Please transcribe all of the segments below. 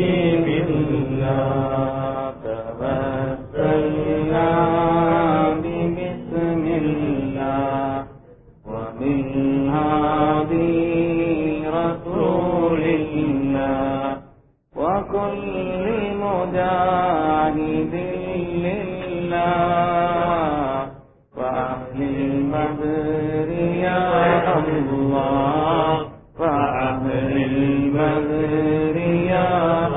الله توسلنا ببسم الله وبالهادي رسول الله وكل مجاهد لله وأهل البدر يا الله وأهل البدر يا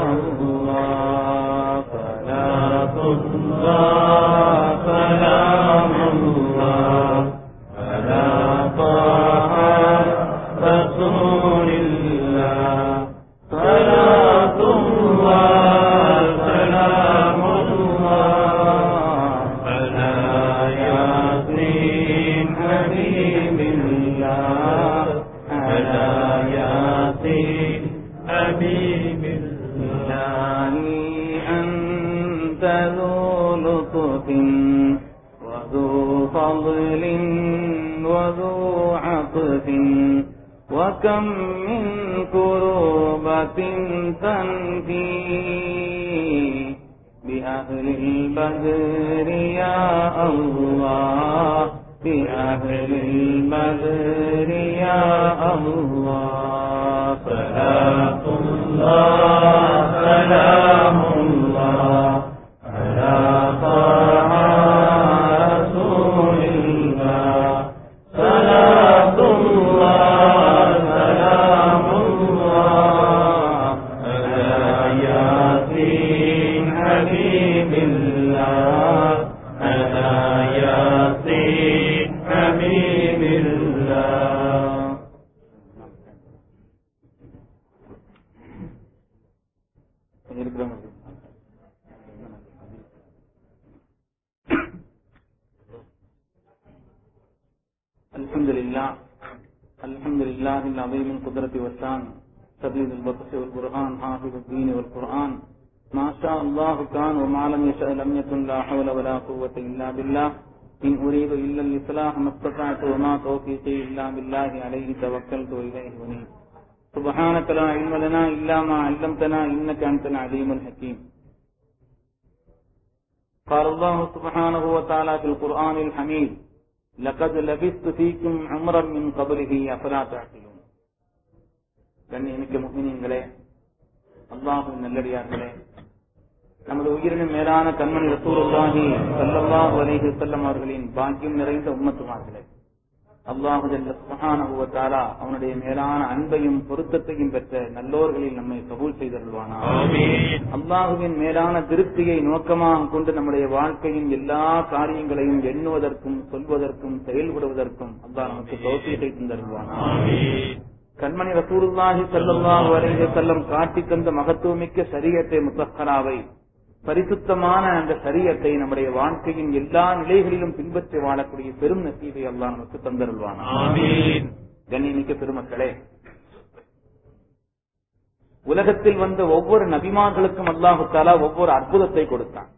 الله صلاة الله سلام الله على طه رسول الله صلاة الله سلام الله على ياسين حبيب الله على ياسين حبيب الله أنت ذو لطف وذو فضل وذو عطف وكم من كروبة تنفي بأهل البدر يا الله بأهل البدر يا الله صلاة الله سلام الله على طه رسول الله صلاة الله سلام الله على ياسين حبيب الله على ياسين حبيب الله الحمد لله الحمد لله العظيم القدرة والشان شديد البطش والبرهان حافظ الدين والقرآن ما شاء الله كان وما لم يشاء لم يكن لا حول ولا قوة إلا بالله إن أريد إلا الإصلاح ما استطعت وما توفيقي إلا بالله عليه توكلت وإليه ونيب سبحانك لا علم لنا إلا ما علمتنا إنك أنت العليم الحكيم قال الله سبحانه وتعالى في القرآن الحميد لقد لبثت فيكم عمرا من قبله أفلا تعقلون கண்ணியமிக்க முக்மினீங்களே அல்லாஹுவின் நல்லடியார்களே நமது உயிரினும் மேலான கண்மணி ரசூலுல்லாஹி ஸல்லல்லாஹு அலைஹி வஸல்லம் அவர்களின் பாக்கியம் நிறைந்த உம்மத்துமார்களே அல்லாஹு ஜல்ல சுப்ஹானஹு வ தஆலா அவனுடைய மேலான அன்பையும் பொருத்தத்தையும் பெற்ற நல்லோர்களில் நம்மை கபூல் செய்தருள்வானா அல்லாஹுவின் மேலான திருப்தியை நோக்கமாக கொண்டு நம்முடைய வாழ்க்கையின் எல்லா காரியங்களையும் எண்ணுவதற்கும் சொல்வதற்கும் செயல்படுவதற்கும் அல்லாஹ் நமக்கு தௌசீகை தந்தருள்வானா கண்மணி ரசூலுல்லாஹி ஸல்லல்லாஹு அலைஹி வஸல்லம் காட்டி தந்த மகத்துவமிக்க ஷரியத்தை முத்தஹராவை பரிசுத்தமான அந்த சரியத்தை நம்முடைய வாழ்க்கையின் எல்லா நிலைகளிலும் பின்பற்றி வாழக்கூடிய பெரும் நசீவை அல்லாஹ் நமக்கு தந்தருள்வானா கண்ணியமிக்க பெருமக்களே உலகத்தில் வந்த ஒவ்வொரு நபிமார்களுக்கும் அல்லாஹு தாலா ஒவ்வொரு அற்புதத்தை கொடுத்தான்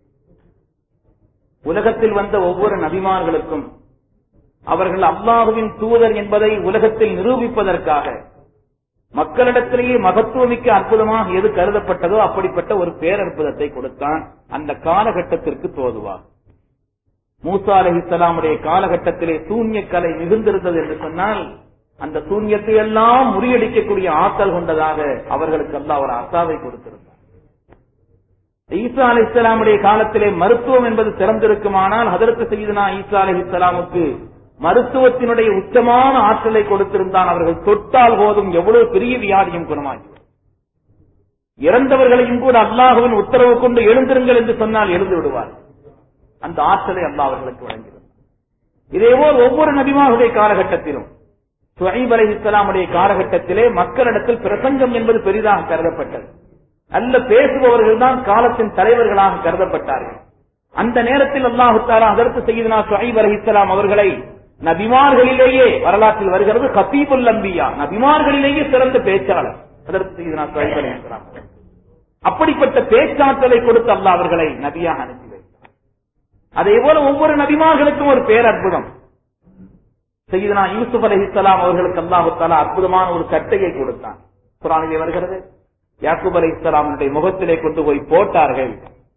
உலகத்தில் வந்த ஒவ்வொரு நபிமார்களுக்கும் அவர்கள் அல்லாஹுவின் தூதர் என்பதை உலகத்தில் நிரூபிப்பதற்காக மக்களிடத்திலேயே மகத்துவமிக்க அற்புதமாக எது கருதப்பட்டதோ அப்படிப்பட்ட ஒரு பேரற்புதத்தை கொடுத்தான் அந்த காலகட்டத்திற்கு தோதுவார் மூசா அலஹிசலாமுடைய காலகட்டத்திலே சூன்ய கலை மிகுந்திருந்தது என்று சொன்னால் அந்த சூன்யத்தை எல்லாம் முறியடிக்கக்கூடிய ஆற்றல் கொண்டதாக அவர்களுக்கு எல்லாம் ஒரு அசாவை கொடுத்திருந்தார் ஈசா அலி இஸ்லாமுடைய காலத்திலே மருத்துவம் என்பது சிறந்திருக்குமானால் அதற்கு செய்தனா ஈசா அலி இஸ்லாமுக்கு மருத்துவத்தினுடைய உச்சமான ஆற்றலை கொடுத்திருந்தான் அவர்கள் தொட்டால் போதும் எவ்வளவு பெரிய வியாதியும் குணமாகி இறந்தவர்களையும் கூட அல்லாஹுவின் உத்தரவு கொண்டு எழுந்திருங்கள் என்று சொன்னால் எழுந்து விடுவார் அந்த ஆற்றலை அல்லாஹ் அவர்களுக்கு வழங்கினார் இதேபோல் ஒவ்வொரு நபிமாவுடைய காலகட்டத்திலும் சுஹைப் அலி இஸ்லாமுடைய காலகட்டத்திலே மக்களிடத்தில் பிரசங்கம் என்பது பெரிதாக கருதப்பட்டது அல்ல பேசுபவர்கள் தான் காலத்தின் தலைவர்களாக கருதப்பட்டார்கள் அந்த நேரத்தில் அல்லாஹு தாலா அதற்கு செய்தனா சுஹைப் அலி இஸ்லாம் அவர்களை நபிமார்களிலேயே வரலாற்றில் வருகிறது ஹபீபுல் அம்பியா நபிமார்களிலேயே சிறந்த பேச்சாளர் அதற்கு செய்தனா சுஹைப் அலி இஸ்லாம் அப்படிப்பட்ட பேச்சாற்றலை கொடுத்து அல்லாஹ் அவர்களை நபியாக அனுப்பி வைத்தார் அதே போல ஒவ்வொரு நபிமார்களுக்கும் ஒரு பேரற்புதம் செய்தனா யூசுப் அலி இஸ்லாம் அவர்களுக்கு அல்லாஹு தாலா அற்புதமான ஒரு கட்டையை கொடுத்தான் குரானிலே வருகிறது யாக்கூப் அலை இஸ்லாமுடைய முகத்திலே கொண்டு போய் போட்டார்கள்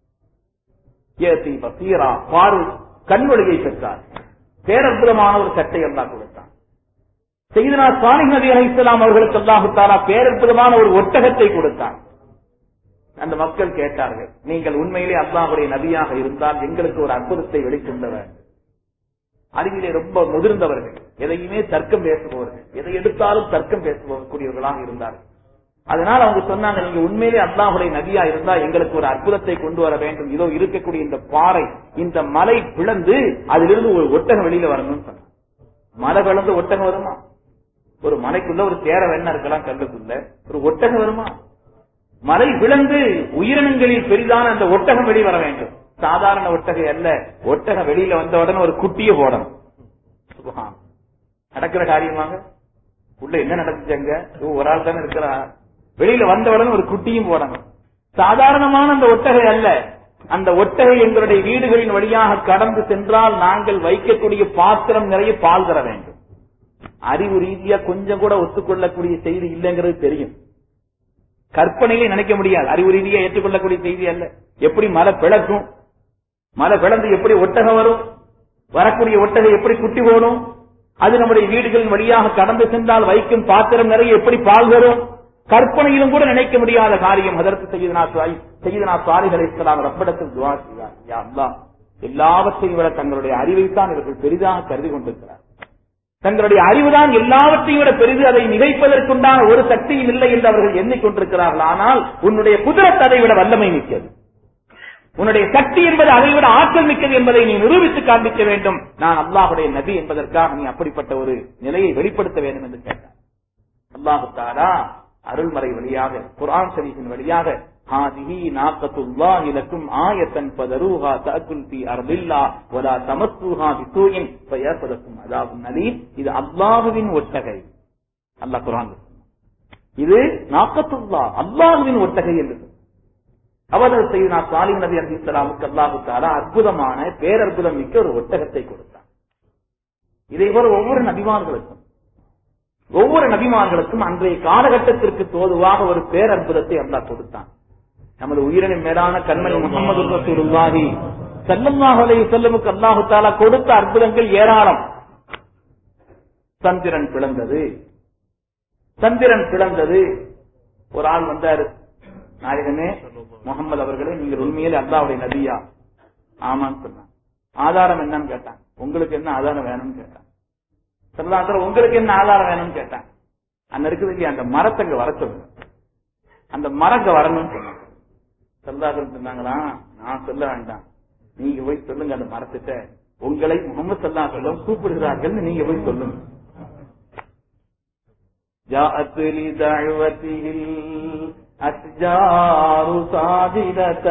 ஏசி பசீரா பார்வை கண்வழியை பெற்றார் பேரற்புதமான ஒரு சட்டை எல்லாம் கொடுத்தான் செய்தனா சாலிஹ் நபி அலை இஸ்லாம் அவர்களுக்கு அல்லாஹு தாலா பேரற்புதமான ஒரு ஒட்டகத்தை கொடுத்தான் அந்த மக்கள் கேட்டார்கள் நீங்கள் உண்மையிலே அல்லாஹுடைய நபியாக இருந்தால் எங்களுக்கு ஒரு அற்புதத்தை வெளிக்கொண்டு வேண்டும் அறிவிலே ரொம்ப முதிர்ந்தவர்கள் எதையுமே தர்க்கம் பேசுபவர்கள் எதை எடுத்தாலும் தர்க்கம் பேசுபவர்களாக இருந்தார்கள் அதனால அவங்க சொன்னாங்க நீங்க உண்மையிலே அல்லாஹுடைய நபியா இருந்தா எங்களுக்கு ஒரு அற்புதத்தை கொண்டு வர வேண்டும் இதோ இருக்கக்கூடிய இந்த பாறை இந்த மலை பிளந்து அதிலிருந்து ஒரு ஒட்டகம் வெளியில வரணும்னு சொன்னாங்க மலை பிளந்து ஒட்டகம் வருமா ஒரு மலைக்குள்ள ஒரு தேர வெண்ண இருக்கலாம் கல்லுக்குள்ள ஒரு ஒட்டகம் வருமா மலை விழுந்து உயிரினங்களில் பெரிதான அந்த ஒட்டகம் வெளியே வர வேண்டும் சாதாரண ஒட்டகை அல்ல ஒட்டகம் வெளியில வந்த உடனே ஒரு குட்டிய போடணும் சுபஹான். நடக்கிற காரியமாக உள்ள என்ன நடந்துச்சாங்க ஒரு ஆள் தானே இருக்கிறா வெளியில வந்த உடனே ஒரு குட்டியும் போடணும் சாதாரணமான அந்த ஒட்டகை அல்ல அந்த ஒட்டகை எங்களுடைய வீடுகளின் வழியாக கடந்து சென்றால் நாங்கள் வைக்கக்கூடிய பாத்திரம் நிறைய பால் தர வேண்டும் அறிவு ரீதியா கொஞ்சம் கூட ஒத்துக்கொள்ளக்கூடிய செய்தி இல்லைங்கிறது தெரியும் கற்பனையிலே நினைக்க முடியாது அறிவு ரீதியா ஏற்றுக்கொள்ளக்கூடிய செய்தி அல்ல எப்படி மலை பிளக்கும் மலை பிளந்து எப்படி ஒட்டகம் வரும் வரக்கூடிய ஒட்டகை எப்படி குட்டி போடும் அது நம்முடைய வீடுகளின் வழியாக கடந்து சென்றால் வைக்கும் பாத்திரம் நிறைய எப்படி பால் வரும் கற்பனையிலும் கூட நினைக்க முடியாத காரியம் அதற்கு செய்தனா செய்தனா சாலிகளை இஸ்லாம் ரப்படத்தில் துவா செய்தார் யா அல்லாஹ், எல்லாவற்றையும் விட தங்களுடைய அறிவைத்தான் இவர்கள் பெரிதாக கருதி கொண்டிருக்கிறார் தங்களுடைய அறிவுதான் எல்லாவற்றையும் விட பெரிது அதை நிகழ்ப்பதற்குண்டான ஒரு சக்தியும் இல்லை என்று அவர்கள் எண்ணிக்கொண்டிருக்கிறார்கள் ஆனால் உன்னுடைய குதிரத் அதை விட வல்லமை மிக்கது உன்னுடைய சக்தி என்பது அதை விட ஆற்றல் மிக்கது என்பதை நீ நிரூபித்து காண்பிக்க வேண்டும் நான் அல்லாஹுடைய நபி என்பதற்காக நீ அப்படிப்பட்ட ஒரு நிலையை வெளிப்படுத்த வேண்டும் என்று கேட்டார் அல்லாஹு தாலா அருள்மறை வழியாக குர்ஆன் ஷரீஃபின் வழியாக ஹாதிஹி நாக்கத்துல்லாஹி லக்கும் ஆயத்தன் ஃபதரூஹா தஅக்குல் ஃபீ அர்தில்லாஹ் வலா தமஸ்ஸூஹா பிசூஇன் ஃபயஸலக்கும் அதாபுன் அலீம் இது அல்லாஹ்வின் ஒட்டகை அல்லாஹ் குர்ஆன் இது நாக்கத்துல்லாஹ் அல்லாஹ்வின் ஒட்டகை என்று அவர்கள் செய்தனா சாலிம் நபி அலி இஸ்லாமுக்கு அல்லாஹு தாலா அற்புதமான பேரற்புதம் மிக்க ஒரு ஒட்டகத்தை கொடுத்தார் இதை போல ஒவ்வொரு நபிமார்களுக்கும் ஒவ்வொரு நபிமார்களுக்கும் அன்றைய காலகட்டத்திற்கு தோதுவாக ஒரு பேரற்புதத்தை அல்லாஹ் கொடுத்தான் நமது உயிரின் மேலான கண்மணி முகமது ரசூலுல்லாஹி ஸல்லல்லாஹு அலைஹி வஸல்லமுக்கு அல்லாஹு தஆலா கொடுத்த அற்புதங்கள் ஏராளம் சந்திரன் பிளந்தது சந்திரன் பிளந்தது ஒரு ஆள் வந்தாரு நாயகனே முகமது அவர்களே நீங்கள் உண்மையிலே அல்லாவுடைய நபியா ஆமான்னு சொன்னான் ஆதாரம் என்னன்னு கேட்டான் உங்களுக்கு என்ன ஆதாரம் வேணும்னு கேட்டான் சல்லாசரம் உங்களுக்கு என்ன ஆதாரம் வேணும்னு கேட்டான் அங்க இருக்குது இல்லையா அந்த மரத்தங்க வர சொல்லுங்க அந்த மரங்க வரணும்னு சொன்னாங்க சல்லாசரம் சொன்னாங்களா நான் சொல்ல வேண்டாம் நீங்க போய் சொல்லுங்க அந்த மரத்திட்ட உங்களை முகமது சல்லா சொல்லம் கூப்பிடுகிறார்கள் நீங்க போய் சொல்லுங்க جاءت لدعوته الأشجار صادلة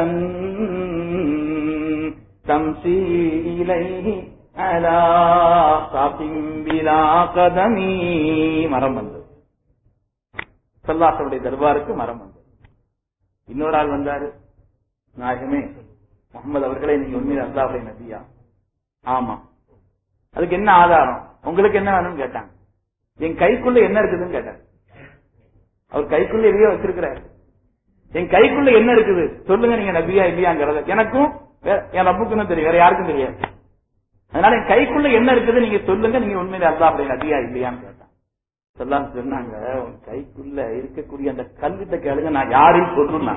تمشي إليه على ساق بلا قدم மரம் வந்தது சல்லாசனுடைய தர்பாருக்கு மரம் வந்தது இன்னொரு ஆள் வந்தாரு நாயகமே முகமது அவர்களே நீங்க உண்மையில் அல்லாவுடைய நபியா ஆமா அதுக்கு என்ன ஆதாரம் உங்களுக்கு என்ன வேணும்னு கேட்டாங்க என் கைக்குள்ள என்ன இருக்குதுன்னு கேட்டார் அவர் கைக்குள்ள எதையோ வச்சிருக்கிறார் என் கைக்குள்ள என்ன இருக்குது சொல்லுங்க நீங்க நபியா இல்லையாங்கிறத எனக்கும் வேற- என் ரப்புக்குன்னு தெரியும் வேற யாருக்கும் தெரியாது அதனால என் கைக்குள்ள என்ன இருக்குது நீங்க சொல்லுங்க நீங்க உண்மையில அல்லா அப்படி நபியா இல்லையான்னு கேட்டான் சொல்லாம சொன்னாங்க உன் கைக்குள்ள இருக்கக்கூடிய அந்த கல்விட்ட கேளுங்க நான் யாரையும் சொல்றேன்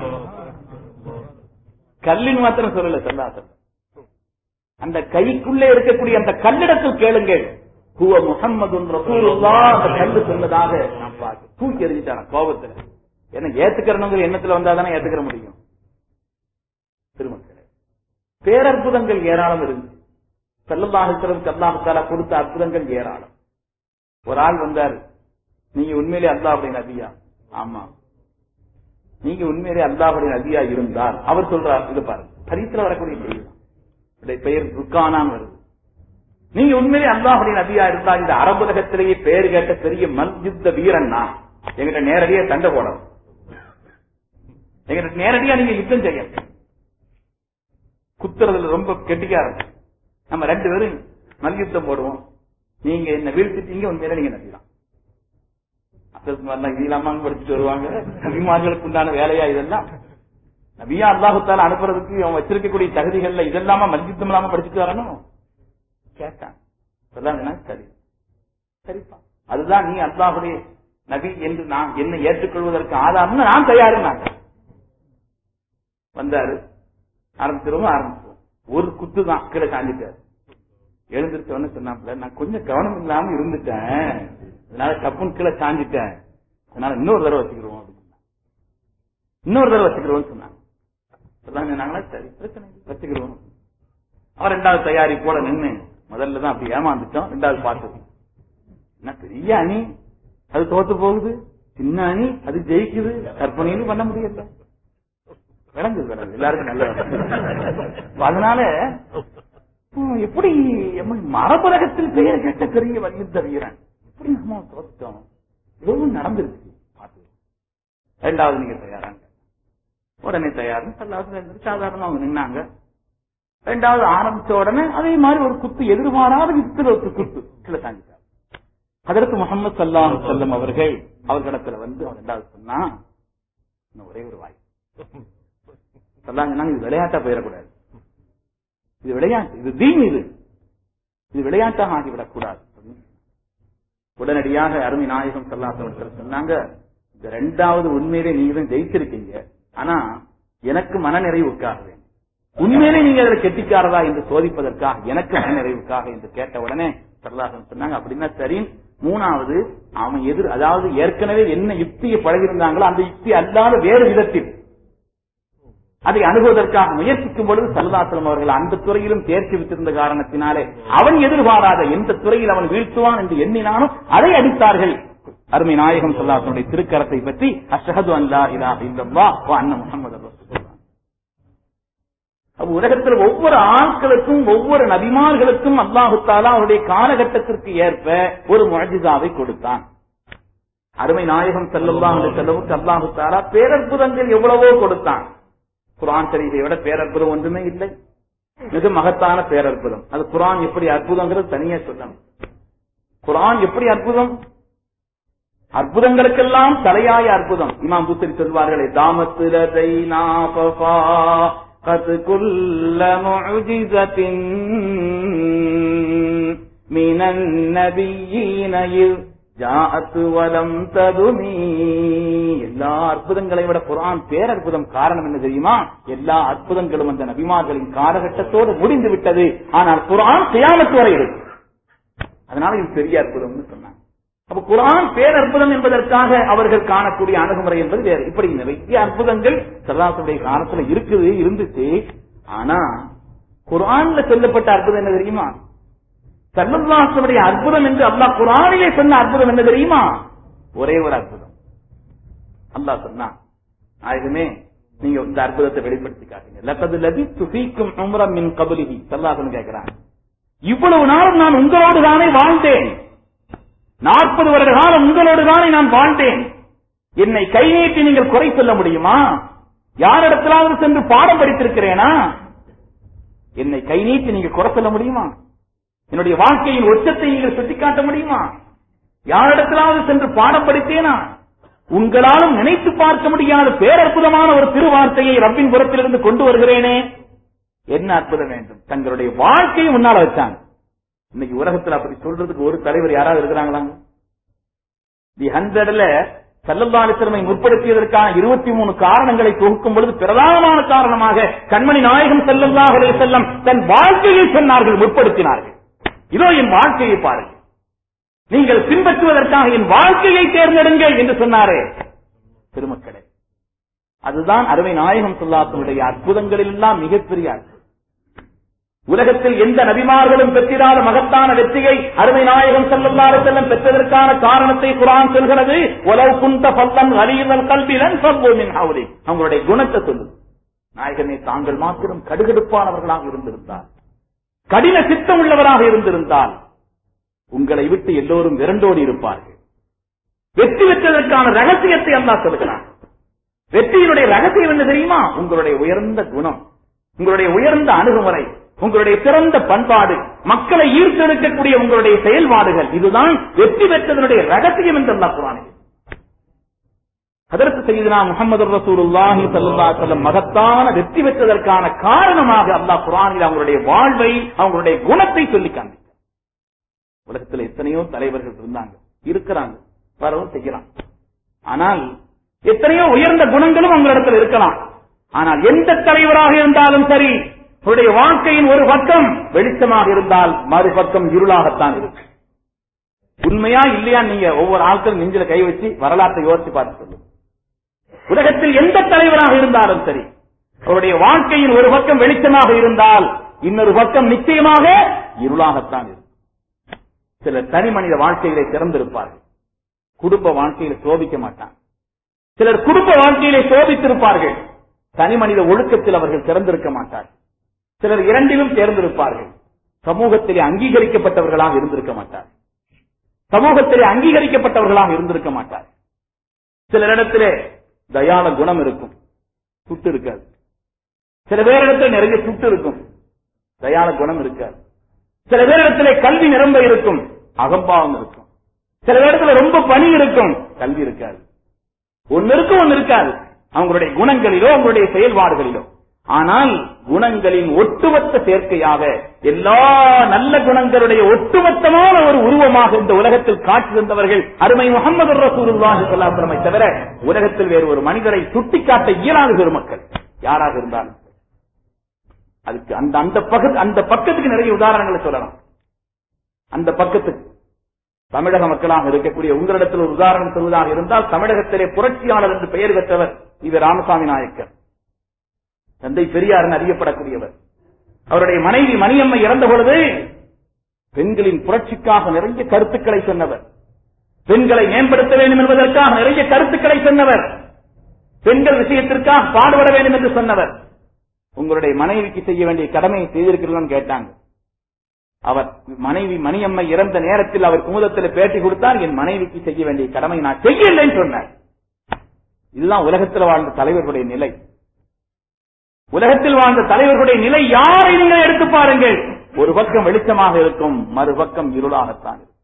கல்லின் மாத்திரம் சொல்லல சொல்லாசன் அந்த கைக்குள்ளே இருக்கக்கூடிய அந்த கல்லிடத்தில் கேளுங்கள் ஹுவ முஹம்மதுன் ரசூலுல்லாஹ் அந்த கல்லு சொன்னதாக நான் பார்க்க தூக்கி எறிஞ்சிட்டான் கோபத்துல என்ன ஏத்துக்கிறனுங்கிற எண்ணத்துல வந்தாதானே ஏத்துக்கிற முடியும் திருமக்களே பேரற்புதங்கள் ஏராளம் இருந்து செல்லல்லாஹுக்கு அல்லாஹு தாலா கொடுத்த அற்புதங்கள் ஏராளம் ஒரு ஆள் வந்தாரு நீங்க உண்மையிலே அல்லாஹுடைய நபியா ஆமா நீங்க உண்மையிலே அல்லாஹுடைய நபியா இருந்தால் அவர் சொல்றார் இது பாருங்க ஹரித்துல வரக்கூடிய செய்தி தான். இவருடைய பெயர் ருக்கானான் வருது நீங்க உண்மையிலே அல்லாஹுடைய நபியா இருந்தா இந்த அரபுலகத்திலேயே பெயர் கேட்ட பெரிய மல்யுத்த வீரன் நான் எங்கிட்ட நேரடியா சண்டை போடணும் எங்கிட்ட நேரடியா நீங்க யுத்தம் செய்யணும் குத்துறதுல ரொம்ப கெட்டிக்காரன் நம்ம ரெண்டு பேரும் மல்யுத்தம் போடுவோம் நீங்க என்ன வீழ்த்திட்டீங்க உண்மையில நீங்க நபிதான் மாஸ்டர்ஸ் மாதிரிலாம் இது இல்லாம படிச்சுட்டு வருவாங்க நபிமார்களுக்கு உண்டான வேலையா இதெல்லாம் நபியா அல்லாஹுத்தால அனுப்புறதுக்கு அவன் வச்சிருக்கக்கூடிய தகுதிகள்ல இதெல்லாம மல்யுத்தம் இல்லாம படிச்சுட்டு வரணும் கேட்டான் சொல்லாங்கன்னா சரி சரிப்பா அதுதான் நீ அல்லாஹுடைய நபி என்று நான் என்னை ஏற்றுக்கொள்வதற்கு ஆதாரம் நான் தயாருனாங்க வந்தாரு ஆரம்பிச்சிருவோம் ஆரம்பிச்சிருவோம் ஒரு குத்து தான் கீழே சாஞ்சிட்டாரு எழுந்திருச்சோன்னு சொன்னாப்ல நான் கொஞ்சம் கவனம் இல்லாம இருந்துட்டேன் அதனால கப்புன்னு கீழே சாஞ்சிட்டேன் அதனால இன்னொரு தடவை வச்சுக்கிறோம் அப்படின்னு சொன்னாங்க. இன்னொரு தடவை வச்சுக்கிறோம்னு சொன்னாங்க சொன்னாங்க நாங்களா சரி பிரச்சனை இல்லை, வச்சுக்கிறோம் அவன் ரெண்டாவது தயாரிப்போட நின்னு முதல்ல தான் அப்படி ஏமாந்துட்டோம் ரெண்டாவது பார்த்தது என்ன பெரிய அணி அது தோத்து போகுது சின்ன அணி அது ஜெயிக்குது கற்பனையும் பண்ண முடியல விளங்குது விளங்குது எல்லாருக்கும் நல்ல விளங்குது. அதனால ஹம், எப்படி எம்ம- மரபுலகத்தில் பெயர் கேட்ட பெரிய வலியுறுத்த வீரன் எப்படி நம்ம தோத்துட்டோம் இவ்வளவு நடந்திருக்கு பார்த்து ரெண்டாவது நீங்க தயாராங்க உடனே தயார் சாதாரணமா அவங்க நின்னாங்க ரெண்டாவது ஆரம்பிச்ச உடனே அதே மாதிரி ஒரு குத்து எதிர்பாராத விதத்தில் ஒரு குத்து கீழே தாங்கிட்டார் அதற்கு முகமது சல்லாம் செல்லம் அவர்கள் அவர்களிடத்துல வந்து அவர் ரெண்டாவது சொன்னா இன்னும் ஒரே ஒரு வாய் சொல்லாங்கன்னா இது விளையாட்டா போயிடக்கூடாது இது விளையாட்டு இது தீன் இது இது விளையாட்டாக ஆகிவிடக் கூடாது உடனடியாக அருமை நாயகம் சல்லாசவர்கள் சொன்னாங்க இந்த ரெண்டாவது உண்மையிலே நீங்க தான் ஜெயிச்சிருக்கீங்க ஆனா எனக்கு மனநிறைவுக்காக வேண்டும் உண்மையிலே நீங்க அதில் கெட்டிக்காரதா என்று சோதிப்பதற்காக எனக்கு மனநிறைவுக்காக என்று கேட்ட உடனே சல்லாசன் சொன்னாங்க அப்படின்னா சரி மூணாவது அவன் எதிர் அதாவது ஏற்கனவே என்ன யுக்தியை பழகியிருந்தாங்களோ அந்த யுக்தி அல்லாத வேறு விதத்தில் அதை அணுகுவதற்காக முயற்சிக்கும் பொழுது சல்லாசலம் அவர்கள் அந்த துறையிலும் தேர்ச்சி விட்டிருந்த காரணத்தினாலே அவன் எதிர்பாராத எந்த துறையில் அவன் வீழ்த்துவான் என்று எண்ணினாலும் அதை அடித்தார்கள் அருமை நாயகம் சல்லாசனுடைய திருக்கரத்தை பற்றி அஷஹது அல்லா இலா இல்லல்லா வ அன்ன முஹம்மது ரசூலுல்லாஹ் அப்ப உலகத்தில் ஒவ்வொரு ஆட்களுக்கும் ஒவ்வொரு நபிமார்களுக்கும் அல்லாஹு தாலா அவருடைய காலகட்டத்திற்கு ஏற்ப ஒரு முழஜிதாவை கொடுத்தான் அருமை நாயகம் செல்லல்லா என்று செல்லவுக்கு அல்லாஹு தாலா பேரற்புதங்கள் எவ்வளவோ கொடுத்தான் குரான் ஷரீஃபை விட பேரற்புதம் ஒன்றுமே இல்லை மிக மகத்தான பேரற்புதம் அது குரான் எப்படி அற்புதங்கிறது தனியா சொல்லணும் குரான் எப்படி அற்புதம் அற்புதங்களுக்கெல்லாம் தலையாய அற்புதம் இமாம் புத்தரி சொல்வார்களே தாமத்துலதை நாபபா قد كل معجزة من النبيين إذ جاءت ولم تدمي எல்லா அற்புதங்களை விட குரான் பேரற்புதம் காரணம் என்ன தெரியுமா எல்லா அற்புதங்களும் அந்த நபிமார்களின் காலகட்டத்தோடு முடிந்து விட்டது ஆனால் குரான் கியாமத்து வரை இருக்கு அதனால இது பெரிய அற்புதம்னு சொன்னாங்க அப்ப குரான் பேரற்புதம் என்பதற்காக அவர்கள் காணக்கூடிய அணுகுமுறை என்பது வேறு இப்படி நிறைய அற்புதங்கள் சல்லாசுடைய காலத்துல இருக்குது இருந்துச்சு ஆனா குரான்ல சொல்லப்பட்ட அற்புதம் என்ன தெரியுமா சல்லல்லாசுடைய அற்புதம் என்று அல்லாஹ் குரானிலே சொன்ன அற்புதம் என்ன தெரியுமா ஒரே ஒரு அற்புதம் அல்லாஹ் சொன்னான் ஆயுதமே நீங்க இந்த அற்புதத்தை வெளிப்படுத்தி காட்டுங்க லக்கது லபி துஃபீக்கும் உம்ரம் மின் கபலிஹி சல்லாசன் கேட்கிறான் இவ்வளவு நாளும் நான் உங்களோடு தானே வாழ்ந்தேன் நாற்பது வருட காலம் உங்களோடு தானே நான் வாழ்ந்தேன் என்னை கை நீட்டி நீங்கள் குறை சொல்ல முடியுமா யாரிடத்திலாவது சென்று பாடம் படித்திருக்கிறேனா என்னை கை நீட்டி நீங்க குறை சொல்ல முடியுமா என்னுடைய வாழ்க்கையின் உச்சத்தை நீங்கள் சுட்டிக்காட்ட முடியுமா யாரிடத்திலாவது சென்று பாடம் படித்தேனா உங்களாலும் நினைத்து பார்க்க முடியாத பேரற்புதமான ஒரு திருவார்த்தையை ரப்பின் புறத்திலிருந்து கொண்டு வருகிறேனே என்ன அற்புதம் வேண்டும் தங்களுடைய வாழ்க்கையை முன்னால வச்சாங்க இன்னைக்கு உலகத்துல அப்படி சொல்றதுக்கு ஒரு தலைவர் யாராவது இருக்கிறாங்களாங்க தி ஹண்ட்ரட்ல சல்லல்லாலிசிரமை முற்படுத்தியதற்கான இருபத்தி மூணு காரணங்களை தொகுக்கும் பொழுது பிரதானமான காரணமாக கண்மணி நாயகம் செல்லல்லாஹ் செல்லம் தன் வாழ்க்கையை சொன்னார்கள் முற்படுத்தினார்கள் இதோ என் வாழ்க்கையை பாருங்கள் நீங்கள் பின்பற்றுவதற்காக என் வாழ்க்கையை தேர்ந்தெடுங்கள் என்று சொன்னாரே திருமக்களே அதுதான் அருமை நாயகம் சொல்லாத்தனுடைய அற்புதங்களில் எல்லாம் மிகப்பெரிய அற்புதம் உலகத்தில் எந்த நபிமார்களும் பெற்றிராத மகத்தான வெற்றியை அருமை நாயகம் செல்லல்லாறு செல்லம் பெற்றதற்கான காரணத்தை குரான் சொல்கிறது உலவு குந்த பல்லன் அலியுதல் கல்விலன் சொல்வோமின் அவரே அவங்களுடைய குணத்தை சொல்லுது நாயகமே தாங்கள் மாத்திரம் கடுகடுப்பானவர்களாக இருந்திருந்தார் கடின சித்தம் உள்ளவராக இருந்திருந்தால் உங்களை விட்டு எல்லோரும் விரண்டோடி இருப்பார்கள் வெற்றி பெற்றதற்கான ரகசியத்தை அல்லாஹ் சொல்கிறான் வெற்றியினுடைய ரகசியம் என்ன தெரியுமா உங்களுடைய உயர்ந்த குணம் உங்களுடைய உயர்ந்த அணுகுமுறை உங்களுடைய சிறந்த பண்பாடு மக்களை ஈர்த்தெடுக்கக்கூடிய உங்களுடைய செயல்பாடுகள் இதுதான் வெற்றி பெற்றதனுடைய ரகசியம் என்று அல்லாஹ் குரானில் அதற்கு செய்தனா முகமது ரசூலுல்லாஹி ஸல்லல்லாஹு அலைஹி வஸல்லம் மகத்தான வெற்றி பெற்றதற்கான காரணமாக அல்லாஹ் குர்ஆனில் அவங்களுடைய வாழ்வை அவங்களுடைய குணத்தை சொல்லி காண்பித்தார் உலகத்துல எத்தனையோ தலைவர்கள் இருந்தாங்க இருக்கிறாங்க வரவும் செய்யறாங்க ஆனால் எத்தனையோ உயர்ந்த குணங்களும் உங்களிடத்தில் இருக்கலாம் ஆனால் எந்த தலைவராக இருந்தாலும் சரி அவருடைய வாழ்க்கையின் ஒரு பக்கம் வெளிச்சமாக இருந்தால் மறுபக்கம் இருளாகத்தான் இருக்கு உண்மையா இல்லையா நீங்க ஒவ்வொரு ஆட்களும் நெஞ்சில கை வச்சு வரலாற்றை யோசிச்சு பார்த்து சொல்லுங்க உலகத்தில் எந்த தலைவராக இருந்தாலும் சரி அவருடைய வாழ்க்கையின் ஒரு பக்கம் வெளிச்சமாக இருந்தால் இன்னொரு பக்கம் நிச்சயமாக இருளாகத்தான் இருக்கும் சிலர் தனி மனித வாழ்க்கையிலே சிறந்திருப்பார்கள் குடும்ப வாழ்க்கையில சோபிக்க மாட்டாங்க சிலர் குடும்ப வாழ்க்கையிலே சோபித்திருப்பார்கள் தனி மனித ஒழுக்கத்தில் அவர்கள் சிறந்திருக்க மாட்டார்கள் சிலர் இரண்டிலும் சேர்ந்திருப்பார்கள் சமூகத்திலே அங்கீகரிக்கப்பட்டவர்களாக இருந்திருக்க மாட்டார்கள் சமூகத்திலே அங்கீகரிக்கப்பட்டவர்களாக இருந்திருக்க மாட்டார்கள் சிலரிடத்திலே தயால குணம் இருக்கும் சுட்டு இருக்காது சில பேரிடத்தில் நிறைய சுட்டு இருக்கும் தயால குணம் இருக்காது சில பேரிடத்திலே கல்வி நிரம்ப இருக்கும் அகம்பாவம் இருக்கும் சில இடத்துல ரொம்ப பணி இருக்கும் கல்வி இருக்காது ஒன்னு இருக்கும் ஒன்னு இருக்காது அவங்களுடைய குணங்களிலோ அவங்களுடைய செயல்பாடுகளிலோ ஆனால் குணங்களின் ஒட்டுமொத்த சேர்க்கையாக எல்லா நல்ல குணங்களுடைய ஒட்டுமொத்தமான ஒரு உருவமாக இந்த உலகத்தில் காட்சி தந்தவர்கள் அருமை முகமது ரசூலுல்லாஹி ஸல்லல்லாஹு தவிர உலகத்தில் வேறு ஒரு மனிதரை சுட்டிக்காட்ட இயலாத பெருமக்கள் யாராக இருந்தாலும் அதுக்கு அந்த அந்த பக்கத்து அந்த பக்கத்துக்கு நிறைய உதாரணங்களை சொல்லலாம் அந்த பக்கத்துக்கு தமிழக மக்களாக இருக்கக்கூடிய உங்களிடத்தில் ஒரு உதாரணம் சொல்வதாக இருந்தால் தமிழகத்திலே புரட்சியாளர் என்று பெயர் பெற்றவர் இவர் ராமசாமி நாயக்கர் தந்தை பெரியார் அறியப்படக்கூடியவர் அவருடைய மனைவி மணியம்மை இறந்த பொழுது பெண்களின் புரட்சிக்காக நிறைய கருத்துக்களை சொன்னவர் பெண்களை மேம்படுத்த வேண்டும் என்பதற்காக நிறைய கருத்துக்களை சொன்னவர் பெண்கள் விஷயத்திற்காக பாடுபட வேண்டும் என்று சொன்னவர் உங்களுடைய மனைவிக்கு செய்ய வேண்டிய கடமையை செய்திருக்கிறீர்கள் கேட்டாங்க அவர் மனைவி மணியம்மை இறந்த நேரத்தில் அவர் குமுதத்தில் பேட்டி கொடுத்தார் என் மனைவிக்கு செய்ய வேண்டிய கடமை நான் செய்யலைன்னு சொன்னார் இதுதான் உலகத்தில் வாழ்ந்த தலைவர்களுடைய நிலை உலகத்தில் வாழ்ந்த தலைவர்களுடைய நிலை யாரை நீங்கள் எடுத்து பாருங்கள் ஒரு பக்கம் வெளிச்சமாக இருக்கும் மறுபக்கம் இருளாகத்தான் இருக்கும்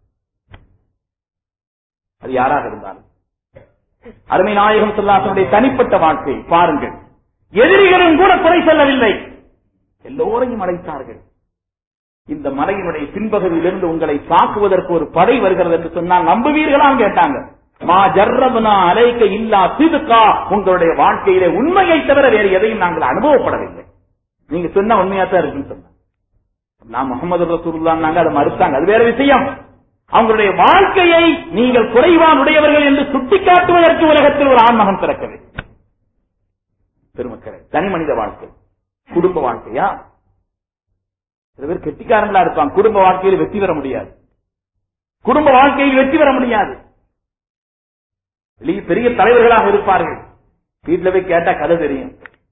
அது யாராக இருந்தாலும் அருமை நாயகம் சொல்லாசனுடைய தனிப்பட்ட வாழ்க்கை பாருங்கள் எதிரிகளும் கூட குறை சொல்லவில்லை எல்லோரையும் அழைத்தார்கள் இந்த மலையினுடைய பின்பகுதியிலிருந்து உங்களை தாக்குவதற்கு ஒரு படை வருகிறது என்று சொன்னால் நம்புவீர்களான்னு கேட்டாங்க மா ஜர்ரபுனா அலைக்க இல்லா சிதுக்கா உங்களுடைய வாழ்க்கையிலே உண்மையை தவிர வேறு எதையும் நாங்கள் அனுபவப்படவில்லை நீங்க சொன்ன உண்மையா தான் இருக்குன்னு சொன்னாங்க நான் முகமது ரசூல்லாங்க அதை மறுத்தாங்க அது வேற விஷயம் அவங்களுடைய வாழ்க்கையை நீங்கள் குறைவான் உடையவர்கள் என்று சுட்டிக்காட்டுவதற்கு உலகத்தில் ஒரு ஆண்மகன் பிறக்கவே பெருமக்களை தனி மனித வாழ்க்கை குடும்ப வாழ்க்கையா சில பேர் கெட்டிக்காரங்களா இருப்பாங்க குடும்ப வாழ்க்கையில் வெற்றி பெற முடியாது குடும்ப வாழ்க்கையில் வெற்றி பெற முடியாது வெளியே பெரிய தலைவர்களாக இருப்பார்கள் வீட்டுல போய் கேட்டா கதை தெரியும்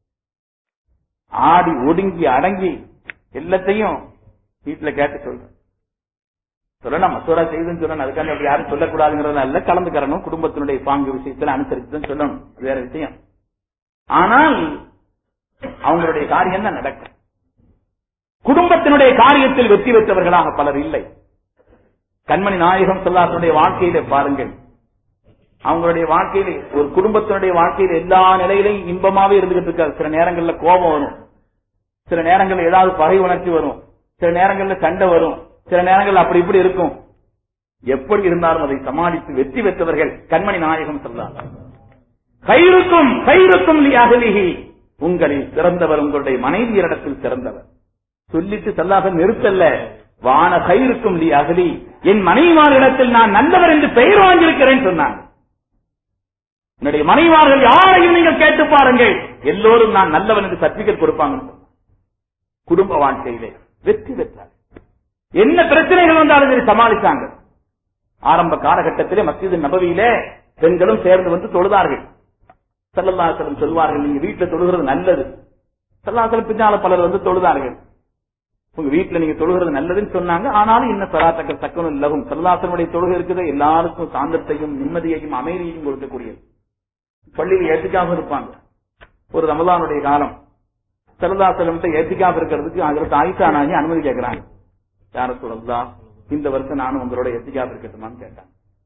ஆடி ஒடுங்கி அடங்கி எல்லாத்தையும் வீட்டுல கேட்டு சொல்றேன் சொல்லலாம் மசோரா செய்துன்னு சொல்லணும் அதுக்காக அப்படி யாரும் சொல்லக்கூடாதுங்கிறது அல்ல கலந்துக்கிறணும் குடும்பத்தினுடைய பாங்கு விஷயத்துல அனுசரித்து தான் சொல்லணும் அது வேற விஷயம் ஆனால் அவங்களுடைய காரியம் தான் நடக்கும் குடும்பத்தினுடைய காரியத்தில் வெற்றி பெற்றவர்களாக பலர் இல்லை கண்மணி நாயகம் சொல்லாசனுடைய வாழ்க்கையில பாருங்கள் அவங்களுடைய வாழ்க்கையில ஒரு குடும்பத்தினுடைய வாழ்க்கையில எல்லா நிலையிலையும் இன்பமாவே இருந்துகிட்டு இருக்காது சில நேரங்கள்ல கோபம் வரும் சில நேரங்கள்ல ஏதாவது பகை உணர்ச்சி வரும் சில நேரங்கள்ல சண்டை வரும் சில நேரங்கள்ல அப்படி இப்படி இருக்கும் எப்படி இருந்தாலும் அதை சமாளித்து வெற்றி பெற்றவர்கள் கண்மணி நாயகம் சொல்லாங்க கயிறுக்கும் கயிறுக்கும் அகலிகி உங்களில் சிறந்தவர் உங்களுடைய மனைவியரிடத்தில் சிறந்தவர் சொல்லிட்டு செல்லாத நிறுத்தல்ல வான கயிறுக்கும் லி அகலி என் மனைவிமாரிடத்தில் நான் நல்லவர் என்று பெயர் வாங்கியிருக்கிறேன் சொன்னாங்க என்னுடைய மனைவிமார்கள் யாரையும் நீங்கள் கேட்டு பாருங்கள் எல்லோரும் நான் நல்லவன் என்று சர்டிபிகேட் கொடுப்பாங்க குடும்ப வாழ்க்கையிலே வெற்றி பெற்றார் என்ன பிரச்சனைகள் வந்தாலும் சரி சமாளிச்சாங்க ஆரம்ப காலகட்டத்திலே மஸ்ஜிது நபவியிலே பெண்களும் சேர்ந்து வந்து தொழுதார்கள் செல்லல்லாசலம் சொல்வார்கள் நீங்க வீட்டுல தொழுகிறது நல்லது செல்லாசலம் பின்னால பலர் வந்து தொழுதார்கள் உங்க வீட்டுல நீங்க தொழுகிறது நல்லதுன்னு சொன்னாங்க ஆனாலும் இன்னும் சராத்தக்கள் தக்கணும் இல்லவும் செல்லாசனுடைய தொழுகை இருக்குது எல்லாருக்கும் சாந்தத்தையும் நிம்மதியையும் அமைதியையும் கொடுக்கக்கூடியது பள்ளியில் ஏத்திக்காம இருப்பாங்க ஒரு ரமலானுடைய காலம் செல்லதாசலம் ஏத்திக்காம இருக்கிறதுக்கு அதற்கு ஆயிஷா நாயகி அனுமதி கேட்கிறாங்க யார சொல்லலாம் இந்த வருஷம் நானும் உங்களோட எத்திக்காம இருக்கட்டுமான்னு கேட்டாங்க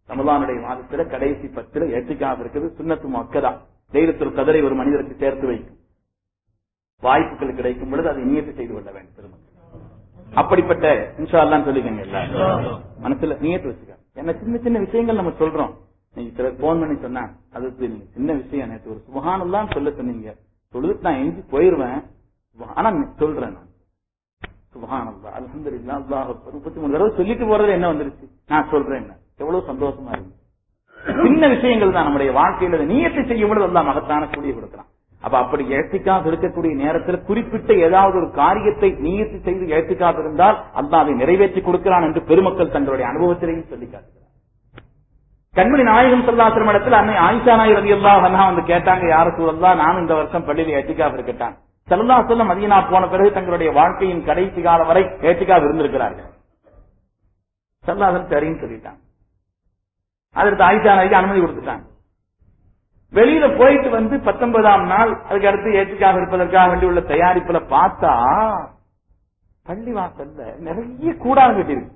ரமலானுடைய மாதத்துல கடைசி பத்துல எட்டுக்காக இருக்குது சுண்ணத்து மக்கதா தைரியத்தில் கதரை ஒரு மனிதருக்கு சேர்த்து வைக்கும் வாய்ப்புகள் கிடைக்கும் பொழுது அதை நியத்து செய்து கொள்ள வேண்டும் திரும்ப அப்படிப்பட்ட இன்ஷா அல்லான்னு சொல்லிக்கங்க எல்லாரும் மனசுல நியத்து வச்சுக்க என்ன சின்ன சின்ன விஷயங்கள் நம்ம சொல்றோம் நீங்க சிலர் போன் பண்ணி சொன்னா அது நீங்க சின்ன விஷயம் நேற்று ஒரு சுபகானல்லாம் சொல்ல சொன்னீங்க தொழுதுட்டு நான் எஞ்சி போயிருவேன் ஆனா சொல்றேன் நான் சுபகானல்லா அல்ஹம்துலில்லாஹ் அல்லாஹ் முப்பத்தி மூணு தடவை சொல்லிட்டு போறது என்ன வந்துருச்சு நான் சொல்றேன் எவ்வளவு சந்தோஷமா இருக்கு சின்ன விஷயங்கள் தான் நம்முடைய வாழ்க்கையில நீயத்தை செய்யும் பொழுது எல்லாம் மகத்தான கூடிய கொடுக்கலாம் அப்ப அப்படி ஏற்றிக்காக இருக்கக்கூடிய நேரத்தில் குறிப்பிட்ட ஏதாவது ஒரு காரியத்தை நீயத்து செய்து ஏற்றிக்காக இருந்தால் அல்லா அதை நிறைவேற்றி கொடுக்கிறான் என்று பெருமக்கள் தங்களுடைய அனுபவத்திலையும் சொல்லி காட்டுகிறார் கண்மணி நாயகம் சொல்லாத்திரம் இடத்துல அன்னை ஆயிஷா நாய் ரவி அல்லா வந்து கேட்டாங்க யார சூழல்லா நானும் இந்த வருஷம் பள்ளியில் ஏற்றிக்காக இருக்கட்டான் செல்லா சொல்ல மதியனா போன பிறகு தங்களுடைய வாழ்க்கையின் கடைசி காலம் வரை ஏற்றிக்காக இருந்திருக்கிறார்கள் செல்லாதன் சரின்னு சொல்லிட்டாங்க அதற்கு ஆயிஷா நாய்க்கு அனுமதி கொடுத்துட்டாங்க வெளியில போயிட்டு வந்து பத்தொன்பதாம் நாள் அதுக்கு அடுத்து ஏற்றுக்காக இருப்பதற்காக வேண்டி உள்ள தயாரிப்புல பார்த்தா பள்ளி வாசல்ல நிறைய கூடாரம் கட்டியிருக்கு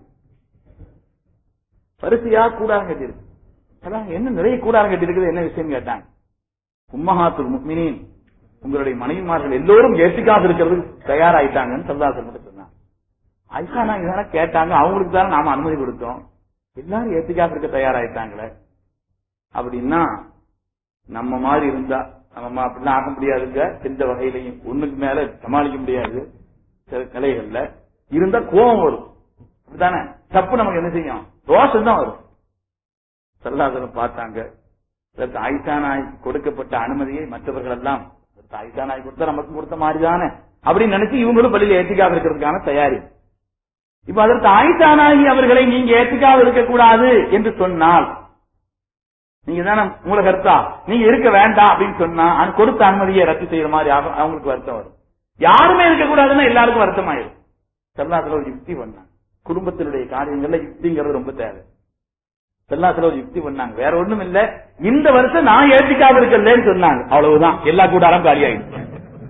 வரிசையா கூடாரம் கட்டியிருக்கு அதான் என்ன நிறைய கூடாரம் கட்டியிருக்குது என்ன விஷயம் கேட்டாங்க உம்மஹாத்துல் முக்மினின் உங்களுடைய மனைவிமார்கள் எல்லோரும் ஏற்றுக்காக இருக்கிறது தயாராயிட்டாங்கன்னு சல்லாசன் மட்டும் சொன்னாங்க ஐசா நான் இதெல்லாம் கேட்டாங்க அவங்களுக்கு தானே நாம அனுமதி கொடுத்தோம் எல்லாரும் ஏற்றுக்காக இருக்க தயாராயிட்டாங்களே அப்படின்னா நம்ம மாதிரி இருந்தா நம்ம அப்படிலாம் ஆக முடியாதுங்க எந்த வகையிலையும் ஒண்ணுக்கு மேல சமாளிக்க முடியாது சில நிலைகள்ல இருந்தா கோபம் வரும் அப்படித்தானே தப்பு நமக்கு என்ன செய்யும் ரோஷம் தான் வரும் சல்லாசனம் பார்த்தாங்க ஆயிஷா நாய் கொடுக்கப்பட்ட அனுமதியை மற்றவர்கள் எல்லாம் ஆயிஷா நாய் கொடுத்தா நமக்கு கொடுத்த மாதிரி தானே அப்படின்னு நினைச்சு இவங்களும் பள்ளியில் ஏற்றிக்காக இருக்கிறதுக்கான தயாரி இப்ப அதற்கு ஆயிஷா நாயகி அவர்களை நீங்க ஏற்றுக்காக இருக்கக்கூடாது என்று சொன்னால் நீங்க தானே மூல கருத்தா நீங்க இருக்க வேண்டாம் அப்படின்னு சொன்னா கொடுத்த அனுமதியை ரத்து செய்யற மாதிரி ஆகும் அவங்களுக்கு வருத்தம் வரும் யாருமே இருக்க கூடாதுன்னா எல்லாருக்கும் வருத்தம் ஆயிரும் செல்லாத்துல ஒரு யுக்தி பண்ணாங்க குடும்பத்தினுடைய காரியங்கள்ல யுக்திங்கிறது ரொம்ப தேவை செல்லாத்துல ஒரு யுக்தி பண்ணாங்க வேற ஒண்ணும் இல்ல இந்த வருஷம் நான் ஏற்றிக்காம இருக்கலன்னு சொன்னாங்க அவ்வளவுதான் எல்லா கூட்டாரம் காலியாயிடுச்சு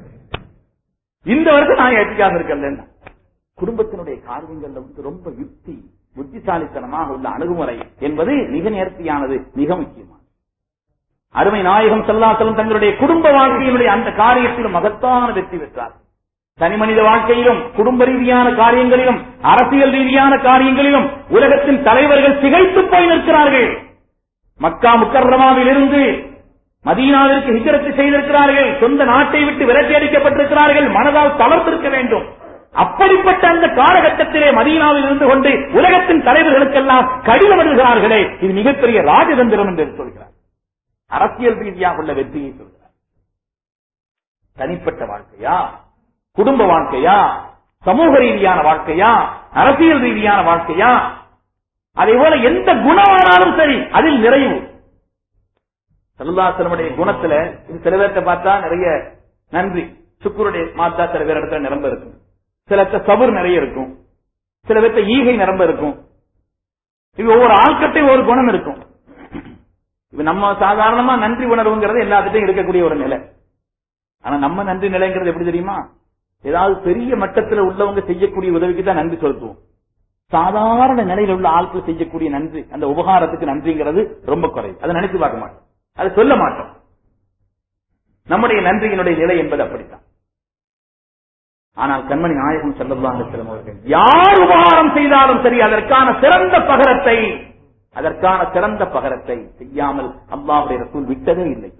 இந்த வருஷம் நான் ஏற்றிக்காம இருக்கலன்னு குடும்பத்தினுடைய காரியங்கள்ல வந்து ரொம்ப யுக்தி புத்திசாலித்தனமாக உள்ள அணுகுமுறை என்பது மிக நேர்த்தியானது மிக முக்கியமானது அருமை நாயகம் செல்லாசலம் தங்களுடைய குடும்ப வாழ்க்கையினுடைய அந்த காரியத்திலும் மகத்தான வெற்றி பெற்றார் தனி மனித வாழ்க்கையிலும் குடும்ப ரீதியான காரியங்களிலும் அரசியல் ரீதியான காரியங்களிலும் உலகத்தின் தலைவர்கள் திகைத்து போய் நிற்கிறார்கள் மக்கா முக்கர்ரமாவில் இருந்து மதீனாவிற்கு ஹிஜரத்து செய்திருக்கிறார்கள் சொந்த நாட்டை விட்டு விரட்டி அடிக்கப்பட்டிருக்கிறார்கள் மனதால் தளர்ந்திருக்க வேண்டும் அப்படிப்பட்ட அந்த காலகட்டத்திலே மதீனாவில் இருந்து கொண்டு உலகத்தின் தலைவர்களுக்கெல்லாம் கடிதம் எழுதுகிறார்களே இது மிகப்பெரிய ராஜதந்திரம் என்று சொல்கிறார் அரசியல் ரீதியாக உள்ள வெற்றியை சொல்கிறார் தனிப்பட்ட வாழ்க்கையா குடும்ப வாழ்க்கையா சமூக ரீதியான வாழ்க்கையா அரசியல் ரீதியான வாழ்க்கையா அதே போல எந்த குணமானாலும் சரி அதில் நிறைவு சல்லாசனமுடைய குணத்துல இது சில பேர்த்த பார்த்தா நிறைய நன்றி சுக்குருடைய மாத்தா சில பேர் இடத்துல நிரம்ப இருக்கும் சில சபுர் நிறைய இருக்கும் சில பேர்த்த ஈகை நிரம்ப இருக்கும் இது ஒவ்வொரு ஆட்கட்டையும் ஒரு குணம் இருக்கும் இது நம்ம சாதாரணமா நன்றி உணர்வுங்கிறது எல்லாத்துட்டையும் இருக்கக்கூடிய ஒரு நிலை ஆனா நம்ம நன்றி நிலைங்கிறது எப்படி தெரியுமா ஏதாவது பெரிய மட்டத்தில் உள்ளவங்க செய்யக்கூடிய உதவிக்கு தான் நன்றி செலுத்துவோம் சாதாரண நிலையில் உள்ள ஆட்கள் செய்யக்கூடிய நன்றி அந்த உபகாரத்துக்கு நன்றிங்கிறது ரொம்ப குறைவு அதை நினைச்சு பார்க்க மாட்டோம் அதை சொல்ல மாட்டோம் நம்முடைய நன்றியினுடைய நிலை என்பது அப்படித்தான் ஆனால் கண்மணி நாயகம் செல்லலாம் அவர்கள் யார் உபகாரம் செய்தாலும் சரி அதற்கான சிறந்த பகரத்தை அதற்கான சிறந்த பகரத்தை செய்யாமல் அல்லாவுடைய ரசூல் விட்டதே இல்லை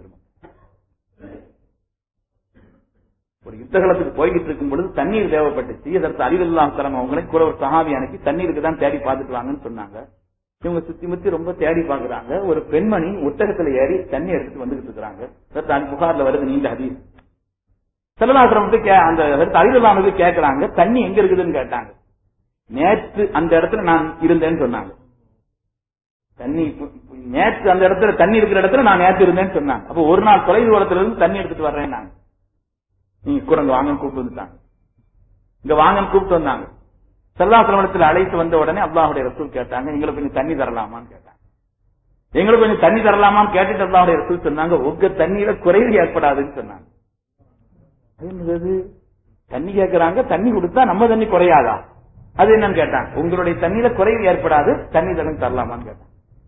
ஒரு யுத்தகலத்துக்கு போய்கிட்டு இருக்கும் பொழுது தண்ணீர் தேவைப்பட்டுச்சு அதற்கு அறிவில்லாம் தரம் அவங்களை கூட ஒரு சகாவி அனுப்பி தண்ணீருக்கு தான் தேடி பார்த்துட்டு வாங்கன்னு சொன்னாங்க இவங்க சுத்தி முத்தி ரொம்ப தேடி பாக்குறாங்க ஒரு பெண்மணி ஒட்டகத்துல ஏறி தண்ணி எடுத்துட்டு வந்துகிட்டு இருக்கிறாங்க புகார்ல வருது நீண்ட ஹதீஸ் செல்லதாசரம் வந்து அந்த அறிவில்லாம் வந்து கேட்கறாங்க தண்ணி எங்க இருக்குதுன்னு கேட்டாங்க நேற்று அந்த இடத்துல நான் இருந்தேன்னு சொன்னாங்க தண்ணி நேற்று அந்த இடத்துல தண்ணி இருக்கிற இடத்துல நான் நேற்று இருந்தேன்னு சொன்னாங்க அப்ப ஒரு நாள் தொலை தூரத்துல இருந்து தண்ணி எடுத்துட்டு வர்றேன் நாங்க நீங்க கூட இங்க வாங்கன்னு கூப்பிட்டு வந்துட்டாங்க இங்க வாங்கன்னு கூப்பிட்டு வந்தாங்க செல்லாசிரமணத்தில் அழைத்து வந்த உடனே அல்லாஹுடைய ரசூல் கேட்டாங்க எங்களுக்கு கொஞ்சம் தண்ணி தரலாமான்னு கேட்டாங்க எங்களுக்கு கொஞ்சம் தண்ணி தரலாமான்னு கேட்டுட்டு அல்லாஹுடைய ரசூல் சொன்னாங்க உங்க தண்ணியில குறைவு ஏற்படாதுன்னு சொன்னாங்க என்னது தண்ணி கேட்கறாங்க தண்ணி கொடுத்தா நம்ம தண்ணி குறையாதா அது என்னன்னு கேட்டாங்க உங்களுடைய தண்ணியில குறைவு ஏற்படாது தண்ணி தரம் தரலாமான்னு கேட்டாங்க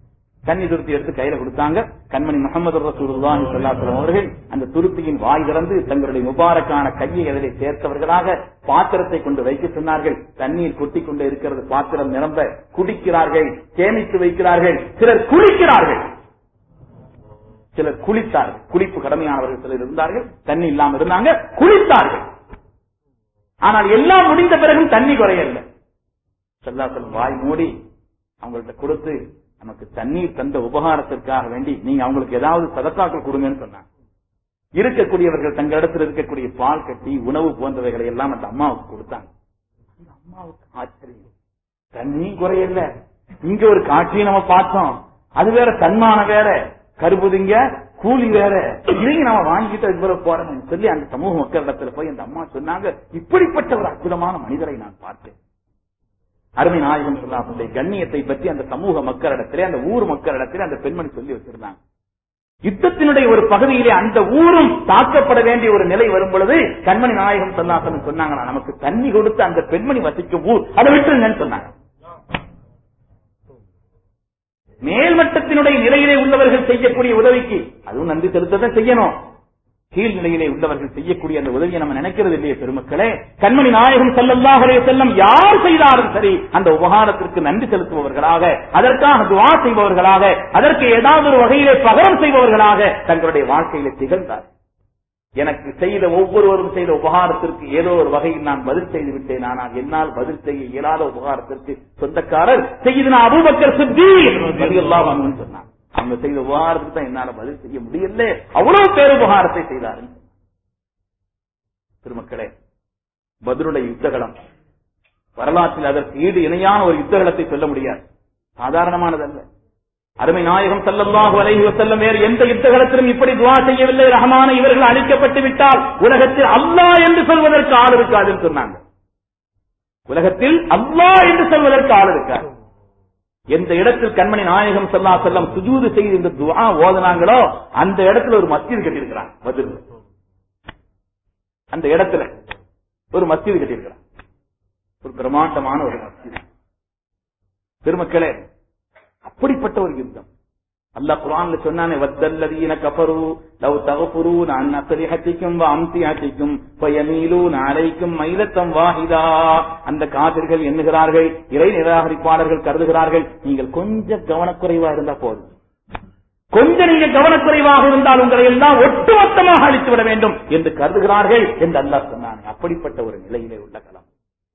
தண்ணி துருத்தி எடுத்து கையில கொடுத்தாங்க கண்மணி முகமது ரசூலுல்லாஹி ஸல்லல்லாஹு அவர்கள் அந்த துருத்தியின் வாய் திறந்து தங்களுடைய முபாரக்கான கையை அதிலே சேர்த்தவர்களாக பாத்திரத்தை கொண்டு வைக்க சொன்னார்கள் தண்ணீர் கொட்டி கொண்டு இருக்கிறது பாத்திரம் நிரம்ப குடிக்கிறார்கள் சேமித்து வைக்கிறார்கள் சிலர் குளிக்கிறார்கள் சிலர் குளித்தார்கள் குளிப்பு கடமையானவர்கள் சிலர் இருந்தார்கள் தண்ணி இல்லாம இருந்தாங்க குளித்தார்கள் ஆனால் எல்லாம் முடிந்த பிறகும் தண்ணி குறையல செல்லாசல் வாய் மூடி அவங்கள்ட்ட கொடுத்து நமக்கு தண்ணீர் தந்த உபகாரத்திற்காக வேண்டி நீங்க அவங்களுக்கு ஏதாவது சதக்காக்கள் கொடுங்கன்னு சொன்னாங்க இருக்கக்கூடியவர்கள் தங்களிடத்தில் இருக்கக்கூடிய பால் கட்டி உணவு போன்றவைகளை எல்லாம் அந்த அம்மாவுக்கு கொடுத்தாங்க அந்த அம்மாவுக்கு ஆச்சரியம் தண்ணி குறையல இங்க ஒரு காட்சியை நம்ம பார்த்தோம் அது வேற தன்மான வேற கருப்புதிங்க கூலி வேற இதையும் நம்ம வாங்கிட்டு அது பிறகு போறோம் சொல்லி அந்த சமூக மக்களிடத்துல போய் அந்த அம்மா சொன்னாங்க இப்படிப்பட்ட ஒரு அற்புதமான மனிதரை நான் பார்த்தேன் அருமை நாயகம் சொல்லாசனுடைய கண்ணியத்தை பற்றி அந்த சமூக மக்களிடத்திலே அந்த ஊர் மக்களிடத்திலே அந்த பெண்மணி சொல்லி வச்சிருந்தாங்க யுத்தத்தினுடைய ஒரு பகுதியிலே அந்த ஊரும் தாக்கப்பட வேண்டிய ஒரு நிலை வரும் பொழுது கண்மணி நாயகம் சொல்லாசன் சொன்னாங்க நமக்கு தண்ணி கொடுத்து அந்த பெண்மணி வசிக்கும் ஊர் அதை விட்டுருங்கன்னு சொன்னாங்க மேல்மட்டத்தினுடைய நிலையிலே உள்ளவர்கள் செய்யக்கூடிய உதவிக்கு அதுவும் நன்றி செலுத்ததான் செய்யணும் கீழ் நிலையிலே உள்ளவர்கள் செய்யக்கூடிய அந்த உதவியை நம்ம நினைக்கிறது இல்லையே பெருமக்களே கண்மணி நாயகம் செல்லல்லாஹரே செல்லம் யார் செய்தாலும் சரி அந்த உபகாரத்திற்கு நன்றி செலுத்துபவர்களாக அதற்காக துவா செய்பவர்களாக அதற்கு ஏதாவது ஒரு வகையிலே பகரம் செய்பவர்களாக தங்களுடைய வாழ்க்கையிலே திகழ்ந்தார் எனக்கு செய்த ஒவ்வொருவரும் செய்த உபகாரத்திற்கு ஏதோ ஒரு வகையில் நான் பதில் செய்து விட்டேன் ஆனால் என்னால் பதில் செய்ய இயலாத உபகாரத்திற்கு சொந்தக்காரர் செய்து நான் அபூபக்கர் சித்தி சொன்னார் அவங்க செய்த உபகாரத்துக்கு தான் என்னால பதில் செய்ய முடியல அவ்வளவு பேர் உபகாரத்தை செய்தார்கள் திருமக்களே பதிலுடைய யுத்தகலம் வரலாற்றில் அதற்கு ஈடு இணையான ஒரு யுத்தகலத்தை சொல்ல முடியாது சாதாரணமானதல்ல அருமை நாயகம் செல்லல்லாஹு அலைஹி வஸல்லம் வேறு எந்த யுத்தகலத்திலும் இப்படி துவா செய்யவில்லை ரஹமான இவர்கள் அழிக்கப்பட்டு விட்டால் உலகத்தில் அல்லாஹ் என்று சொல்வதற்கு ஆள் இருக்காதுன்னு சொன்னாங்க உலகத்தில் அல்லாஹ் என்று சொல்வதற்கு ஆள் இருக்காது எந்த இடத்தில் கண்மணி நாயகம் செல்லா செல்லம் சுஜூது செய்து இந்த துவா ஓதனாங்களோ அந்த இடத்துல ஒரு மஸ்ஜித் கட்டியிருக்கிறான் பதில் அந்த இடத்துல ஒரு மஸ்ஜித் கட்டியிருக்கிறான் ஒரு பிரமாண்டமான ஒரு மஸ்ஜித் பெருமக்களே அப்படிப்பட்ட ஒரு யுத்தம் அல்லாஹ் குர்ஆன்ல சொன்னானே வத்தல்லதீன கஃபரு லவ் தகஃபுரூன அன் அஸ்லிஹத்திக்கும் வ அம்திஹத்திக்கும் ஃபயமீலூன அலைக்கும் மைலத்தம் வாஹிதா அந்த காபிர்கள் எண்ணுகிறார்கள் இறை நிராகரிப்பாளர்கள் கருதுகிறார்கள் நீங்கள் கொஞ்சம் கவனக்குறைவா இருந்தா போதும் கொஞ்சம் நீங்க கவனக்குறைவாக இருந்தால் உங்களை எல்லாம் ஒட்டுமொத்தமாக அழித்து விட வேண்டும் என்று கருதுகிறார்கள் என்று அல்லாஹ் சொன்னானே அப்படிப்பட்ட ஒரு நிலையிலே உள்ள களம்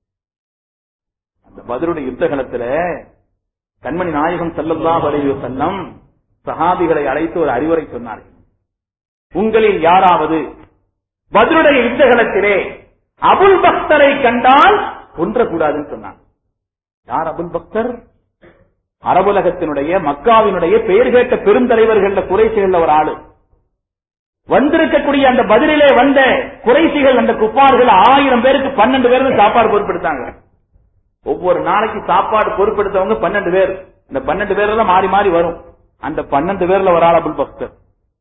அந்த பதிலுடைய யுத்த களத்துல கண்மணி நாயகம் செல்லல்லாஹு அலைஹி வஸல்லம் சஹாபிகளை அழைத்து ஒரு அறிவுரை சொன்னார்கள் உங்களில் யாராவது பதிலுடைய யுத்தகலத்திலே அபுல் பக்தரை கண்டால் கொன்றக்கூடாதுன்னு சொன்னாங்க யார் அபுல் பக்தர் அரபுலகத்தினுடைய மக்காவினுடைய பெயர் கேட்ட பெருந்தலைவர்கள குறைசிகள் ஒரு ஆளு வந்திருக்கக்கூடிய அந்த பதிலிலே வந்த குறைசிகள் அந்த குப்பார்கள் ஆயிரம் பேருக்கு பன்னெண்டு பேருக்கு சாப்பாடு பொறுப்பெடுத்தாங்க ஒவ்வொரு நாளைக்கு சாப்பாடு பொறுப்பெடுத்தவங்க பன்னெண்டு பேர் இந்த பன்னெண்டு பேர்ல மாறி மாறி வரும் அந்த பன்னெண்டு பேர்ல ஒரு ஆள் அபுல் பக்தர்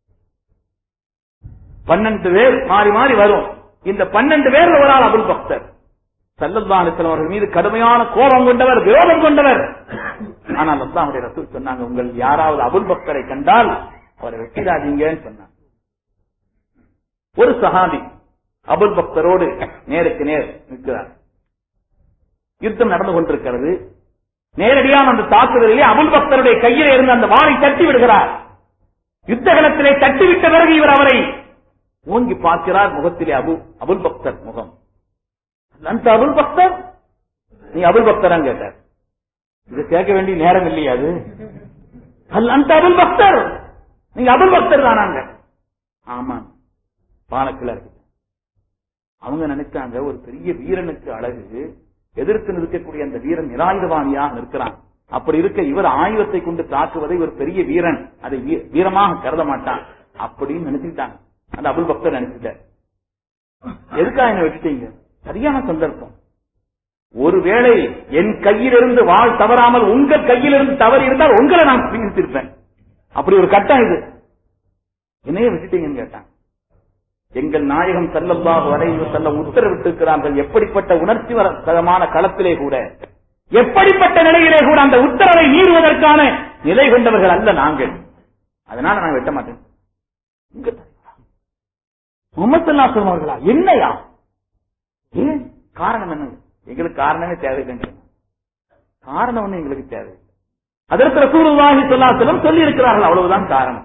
பன்னெண்டு பேர் மாறி மாறி வரும் இந்த பன்னெண்டு பேர்ல ஒரு ஆள் அபுல் பக்தர் சல்லல்லா அலிஸ்லாம் அவர்கள் மீது கடுமையான கோபம் கொண்டவர் விரோதம் கொண்டவர் ஆனால் அல்லாஹுடைய ரசூல் சொன்னாங்க உங்கள் யாராவது அபுல் பக்தரை கண்டால் அவரை வெட்டிடாதீங்கன்னு சொன்னாங்க ஒரு சஹாபி அபுல் பக்தரோடு நேருக்கு நேர் நிற்கிறார் யுத்தம் நடந்து கொண்டிருக்கிறது நேரடியான அந்த தாக்குதலிலே அபுல் பக்தருடைய கையிலே இருந்து அந்த வாளை தட்டி விடுகிறார் யுத்தகலத்திலே தட்டிவிட்ட பிறகு இவர் அவரை ஓங்கி பார்க்கிறார் முகத்திலே அபு அபுல் பக்தர் முகம் அந்த அபுல் பக்தர் நீ அபுல் பக்தரா கேட்டார் இது கேட்க வேண்டிய நேரம் இல்லையா அது அல்ல அந்த அபுல் பக்தர் நீங்க அபுல் பக்தர் தானாங்க ஆமா பாலக்கிழர் அவங்க நினைச்சாங்க ஒரு பெரிய வீரனுக்கு அழகு எதிர்த்து நிற்கக்கூடிய அந்த வீரன் நிராயுதவாணியாக நிற்கிறான் அப்படி இருக்க இவர் ஆயுதத்தை கொண்டு தாக்குவதை ஒரு பெரிய வீரன் அதை வீ- வீரமாக கருத மாட்டான் அப்படின்னு நினைச்சுட்டாங்க அந்த அபுல் பக்தர் நினைச்சுட்டார் எதுக்காக என்ன விட்டுட்டீங்க சரியான சந்தர்ப்பம் ஒருவேளை என் கையிலிருந்து வாழ் தவறாமல் உங்க கையிலிருந்து தவறு இருந்தால் உங்களை நான் பிரித்திருப்பேன் அப்படி ஒரு கட்டம் இது என்னைய விட்டுட்டீங்கன்னு கேட்டான் எங்கள் நாயகம் செல்லல்லாஹு அலைஹி செல்ல உத்தரவிட்டிருக்கிறார்கள் எப்படிப்பட்ட உணர்ச்சி தரமான களத்திலே கூட எப்படிப்பட்ட நிலையிலே கூட அந்த உத்தரவை மீறுவதற்கான நிலை கொண்டவர்கள் அல்ல நாங்கள் அதனால நான் வெட்ட மாட்டேன் இங்க தருகிறா. முகமது ஸல்லல்லாஹு அலைஹி அவர்களா என்னையா ஏன் காரணம் என்ன எங்களுக்கு காரணமே தேவையில்லைங்க காரணம் ஒண்ணு எங்களுக்கு தேவை அதற்கு ரசூலுல்லாஹி ஸல்லல்லாஹு அலைஹி வஸல்லம் சொல்லி இருக்கிறார்கள் அவ்வளவுதான் காரணம்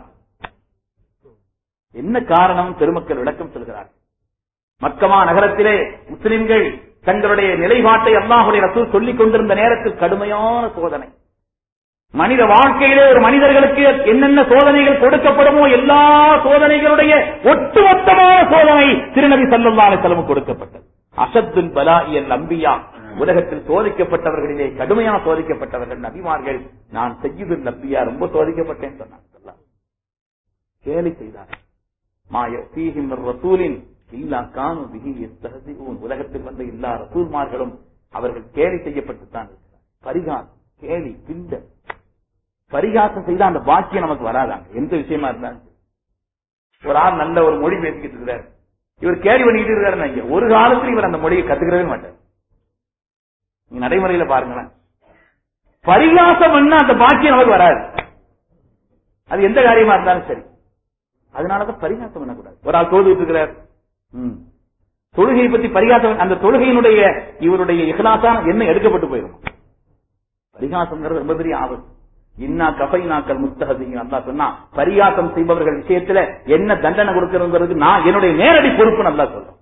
என்ன காரணம் பெருமக்கள் விளக்கம் சொல்கிறார்கள் மக்கமா நகரத்திலே முஸ்லிம்கள் தங்களுடைய நிலைப்பாட்டை அல்லாஹுடைய ரசூல் சொல்லிக் கொண்டிருந்த நேரத்தில் கடுமையான சோதனை மனித வாழ்க்கையிலே ஒரு மனிதர்களுக்கு என்னென்ன சோதனைகள் கொடுக்கப்படுமோ எல்லா சோதனைகளுடைய ஒட்டுமொத்தமான சோதனை திருநபி ஸல்லல்லாஹு அலைஹி வஸல்லம் கொடுக்கப்பட்டது அசத்துல் பலாஇயல் அம்பியா உலகத்தில் சோதிக்கப்பட்டவர்களிலே கடுமையா சோதிக்கப்பட்டவர்கள் நபிமார்கள் நான் செய்யுதுல் நபியா ரொம்ப சோதிக்கப்பட்டேன் சொன்னாங்க அல்லாஹ். கேலி செய்தார் மாய ஃபீஹிம் ரசூலின் இல்லா கானு பிஹி யஸ்தஹசிஊன் உலகத்தில் வந்த எல்லா ரசூல்மார்களும் அவர்கள் கேலி செய்யப்பட்டுத்தான் இருக்கிறார் பரிகாசம் கேலி கிண்ட பரிகாசம் செய்தா அந்த பாக்கியம் நமக்கு வராதாங்க எந்த விஷயமா இருந்தாலும் சரி. ஒரு ஆள் நல்ல ஒரு மொழி பேசிக்கிட்டு இருக்கிறார் இவர் கேலி பண்ணிக்கிட்டு இருக்காருன்னு வைங்க. ஒரு காலத்துல இவர் அந்த மொழியை கத்துக்கிறவே மாட்டார் நீங்க நடைமுறையில பாருங்களேன் பரிகாசம் பண்ணா அந்த பாக்கியம் நமக்கு வராது அது எந்த காரியமா இருந்தாலும் சரி அதனாலதான் பரிகாசம் பண்ணக்கூடாது ஒரு ஆள் தொழுதுட்டு இருக்கிறார் ம். தொழுகையை பத்தி பரிகாசம் அந்த தொழுகையினுடைய இவருடைய இகலாசான என்ன எடுக்கப்பட்டு போயிடும் பரிகாசம்ங்கிறது ரொம்ப பெரிய ஆபத்து இன்னா கஃபை நாக்கள் முஸ்தகதிங்க நல்லா சொன்னா பரிகாசம் செய்பவர்கள் விஷயத்துல என்ன தண்டனை கொடுக்கறதுங்கிறதுக்கு நான் என்னுடைய நேரடி பொறுப்பு நல்லா சொல்றேன்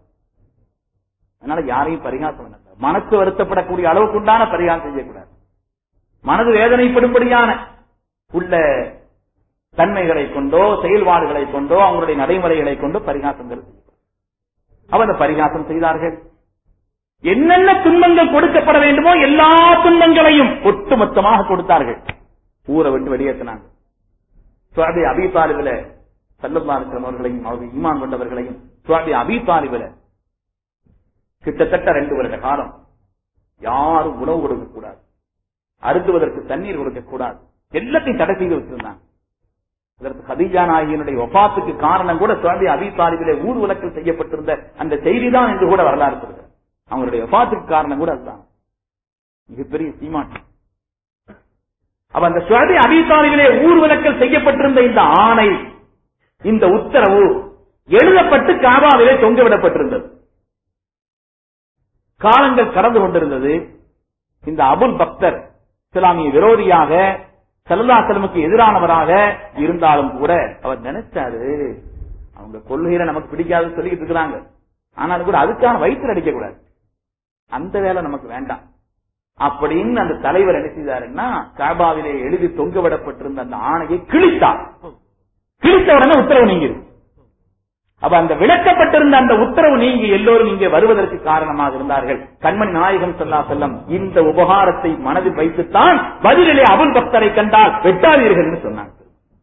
அதனால யாரையும் பரிகாசம் பண்ண மனசு வருத்தப்படக்கூடிய அளவுக்கு உண்டான பரிகாசம் செய்யக்கூடாது மனது வேதனைப்படும்படியான உள்ள தன்மைகளை கொண்டோ செயல்பாடுகளை கொண்டோ அவங்களுடைய நடைமுறைகளை கொண்டோ பரிகாசங்கள் செய்யக்கூடாது. அவ அந்த பரிகாசம் செய்தார்கள் என்னென்ன துன்பங்கள் கொடுக்கப்பட வேண்டுமோ எல்லா துன்பங்களையும் ஒட்டுமொத்தமாக கொடுத்தார்கள் ஊரை விட்டு வெளியேற்றினாங்க சுவாபி அபி தாலிபில சல்லல்லா இருக்கிறவர்களையும் அவர்கள் ஈமான் கொண்டவர்களையும் சுவாபி அபி தாலிபில கிட்டத்தட்ட ரெண்டு வருட காலம் யாரும் உணவு கொடுக்க கூடாது அருந்துவதற்கு தண்ணீர் கொடுக்க கூடாது எல்லாத்தையும் தடை செய்து வச்சிருந்தாங்க அதற்கு கதீஜா நாயகியினுடைய ஒபாத்துக்கு காரணம் கூட சுவாமி அபி தாலிபிலே ஊர் விளக்கில் செய்யப்பட்டிருந்த அந்த செய்திதான் என்று கூட வரலாறு சொல்கிறது அவங்களுடைய ஒபாத்துக்கு காரணம் கூட அதுதான் மிகப்பெரிய சீமாட்டி அப்ப அந்த சுவாமி அபி தாலிபிலே ஊர் விளக்கில் செய்யப்பட்டிருந்த இந்த ஆணை இந்த உத்தரவு எழுதப்பட்டு காபாவிலே தொங்கவிடப்பட்டிருந்தது காலங்கள் கடந்து கொண்டிருந்தது இந்த அபுல் பக்தர் இஸ்லாமிய விரோதியாக செல்லதாசலமுக்கு எதிரானவராக இருந்தாலும் கூட அவர் நினைச்சாரு அவங்க கொள்கையில நமக்கு பிடிக்காதுன்னு சொல்லிட்டு இருக்கிறாங்க ஆனாலும் கூட அதுக்கான வயிற்று அடிக்க கூடாது அந்த வேலை நமக்கு வேண்டாம் அப்படின்னு அந்த தலைவர் என்ன செய்தாருன்னா காபாவிலே எழுதி தொங்கவிடப்பட்டிருந்த அந்த ஆணையை கிழித்தார் கிழித்த உடனே உத்தரவு நீங்கிருக்கு அப்ப அந்த விளக்கப்பட்டிருந்த அந்த உத்தரவு நீங்கி எல்லோரும் இங்கே வருவதற்கு காரணமாக இருந்தார்கள் கண்மணி நாயகம் சொல்லா செல்லம் இந்த உபகாரத்தை மனதில் வைத்துத்தான் பதிலிலே அபுல் பக்தரை கண்டால் வெட்டாதீர்கள் என்று சொன்னாங்க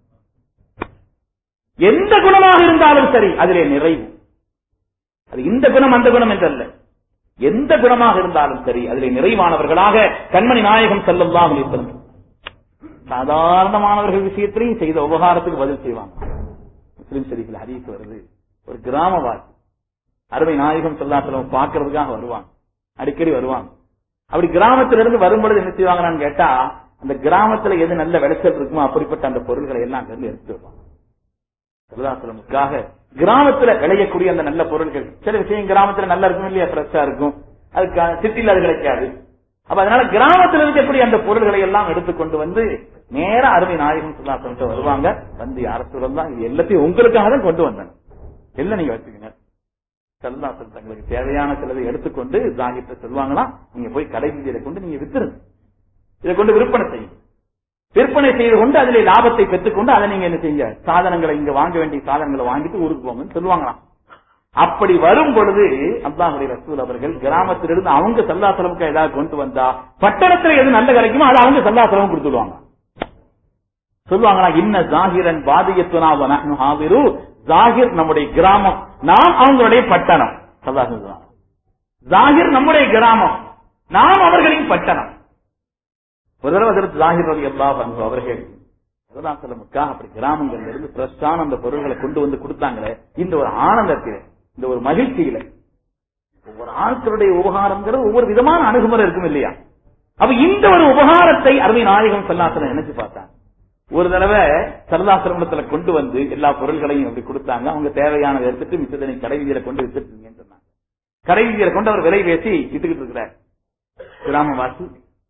எந்த குணமாக இருந்தாலும் சரி அதிலே நிறைவு அது இந்த குணம் அந்த குணம் என்றல்ல எந்த குணமாக இருந்தாலும் சரி அதிலே நிறைவானவர்களாக கண்மணி நாயகம் செல்லலாம் சாதாரணமானவர்கள் விஷயத்திலையும் செய்த உபகாரத்துக்கு பதில் செய்வாங்க முஸ்லிம் ஷரீஃபில் ஹதீஸ் வருது ஒரு கிராமவாசி அருமை நாயகம் சொல்லாசலம் பாக்குறதுக்காக வருவாங்க அடிக்கடி வருவாங்க அப்படி கிராமத்துல இருந்து வரும்பொழுது என்ன செய்வாங்கன்னு கேட்டா அந்த கிராமத்துல எது நல்ல விளைச்சல் இருக்குமோ அப்படிப்பட்ட அந்த பொருள்களை எல்லாம் அங்க இருந்து எடுத்து வருவாங்க சொல்லாசலமுக்காக கிராமத்துல விளையக்கூடிய அந்த நல்ல பொருட்கள் சில விஷயம் கிராமத்துல நல்லா இருக்கும் இல்லையா ஃப்ரெஷ்ஷா இருக்கும் அதுக்கு சிட்டில அது கிடைக்காது அப்ப அதனால கிராமத்தில் இருக்கக்கூடிய அந்த பொருள்களை எல்லாம் எடுத்துக்கொண்டு வந்து நேரா அருமை நாயகம் சுல்லாசலம் வருவாங்க வந்து யார சொல்லலாம் இது எல்லாத்தையும் உங்களுக்காக தான் கொண்டு வந்தாங்க எல்லாம் நீங்க வச்சுக்கங்க செல்லாசல் தங்களுக்கு தேவையான சிலதை எடுத்துக்கொண்டு ஜாகிட்ட சொல்லுவாங்களாம் நீங்க போய் கடை வீதியில கொண்டு நீங்க வித்துருங்க இதை கொண்டு விற்பனை செய்யுங்க விற்பனை செய்து கொண்டு அதிலே லாபத்தை பெற்றுக்கொண்டு அதை நீங்க என்ன செய்யுங்க சாதனங்களை இங்க வாங்க வேண்டிய சாதனங்களை வாங்கிட்டு ஊருக்கு போங்கன்னு சொல்லுவாங்களாம் அப்படி வரும் பொழுது அல்லாஹுடைய ரசூல் அவர்கள் கிராமத்திலிருந்து அவங்க சல்லாசலமுக்கு ஏதாவது கொண்டு வந்தா பட்டணத்துல எது நல்ல கிடைக்குமோ அதை அவங்க சல்லாசலம் கொடுத்துடுவாங்க சொல்லுவாங்களா இன்ன ஜாகிரன் பாதியத்துனா ஹாவிரு ஜாகிர் நம்முடைய கிராமம் நாம் அவங்களுடைய பட்டணம் சல்லாசலம் ஜாகிர் நம்முடைய கிராமம் நாம் அவர்களின் பட்டணம் ஒரு தடவை அதற்கு ஜாகிர் ரவி அல்லா அவர்கள் சல்லாசலமுக்காக அப்படி கிராமங்கள்ல இருந்து பிரஸ்டான அந்த பொருள்களை கொண்டு வந்து கொடுத்தாங்களே இந்த ஒரு ஆனந்தத்தில இந்த ஒரு மகிழ்ச்சியில ஒவ்வொரு ஆட்களுடைய உபகாரங்கிறது ஒவ்வொரு விதமான அணுகுமுறை இருக்கும் இல்லையா அப்ப இந்த ஒரு உபகாரத்தை அருமை நாயகம் சல்லாசலம் நினைச்சு பார்த்தாங்க ஒரு தடவை சரதாசிரமத்துல கொண்டு வந்து எல்லா பொருள்களையும் அப்படி கொடுத்தாங்க அவங்க தேவையானதை எடுத்துட்டு மிச்சதனை கடை வீதியில கொண்டு வித்துட்டீங்கன்னு சொன்னாங்க கடை வீதியில கொண்டு அவர் விலை பேசி வித்துக்கிட்டு இருக்கிறார் கிராமவாசி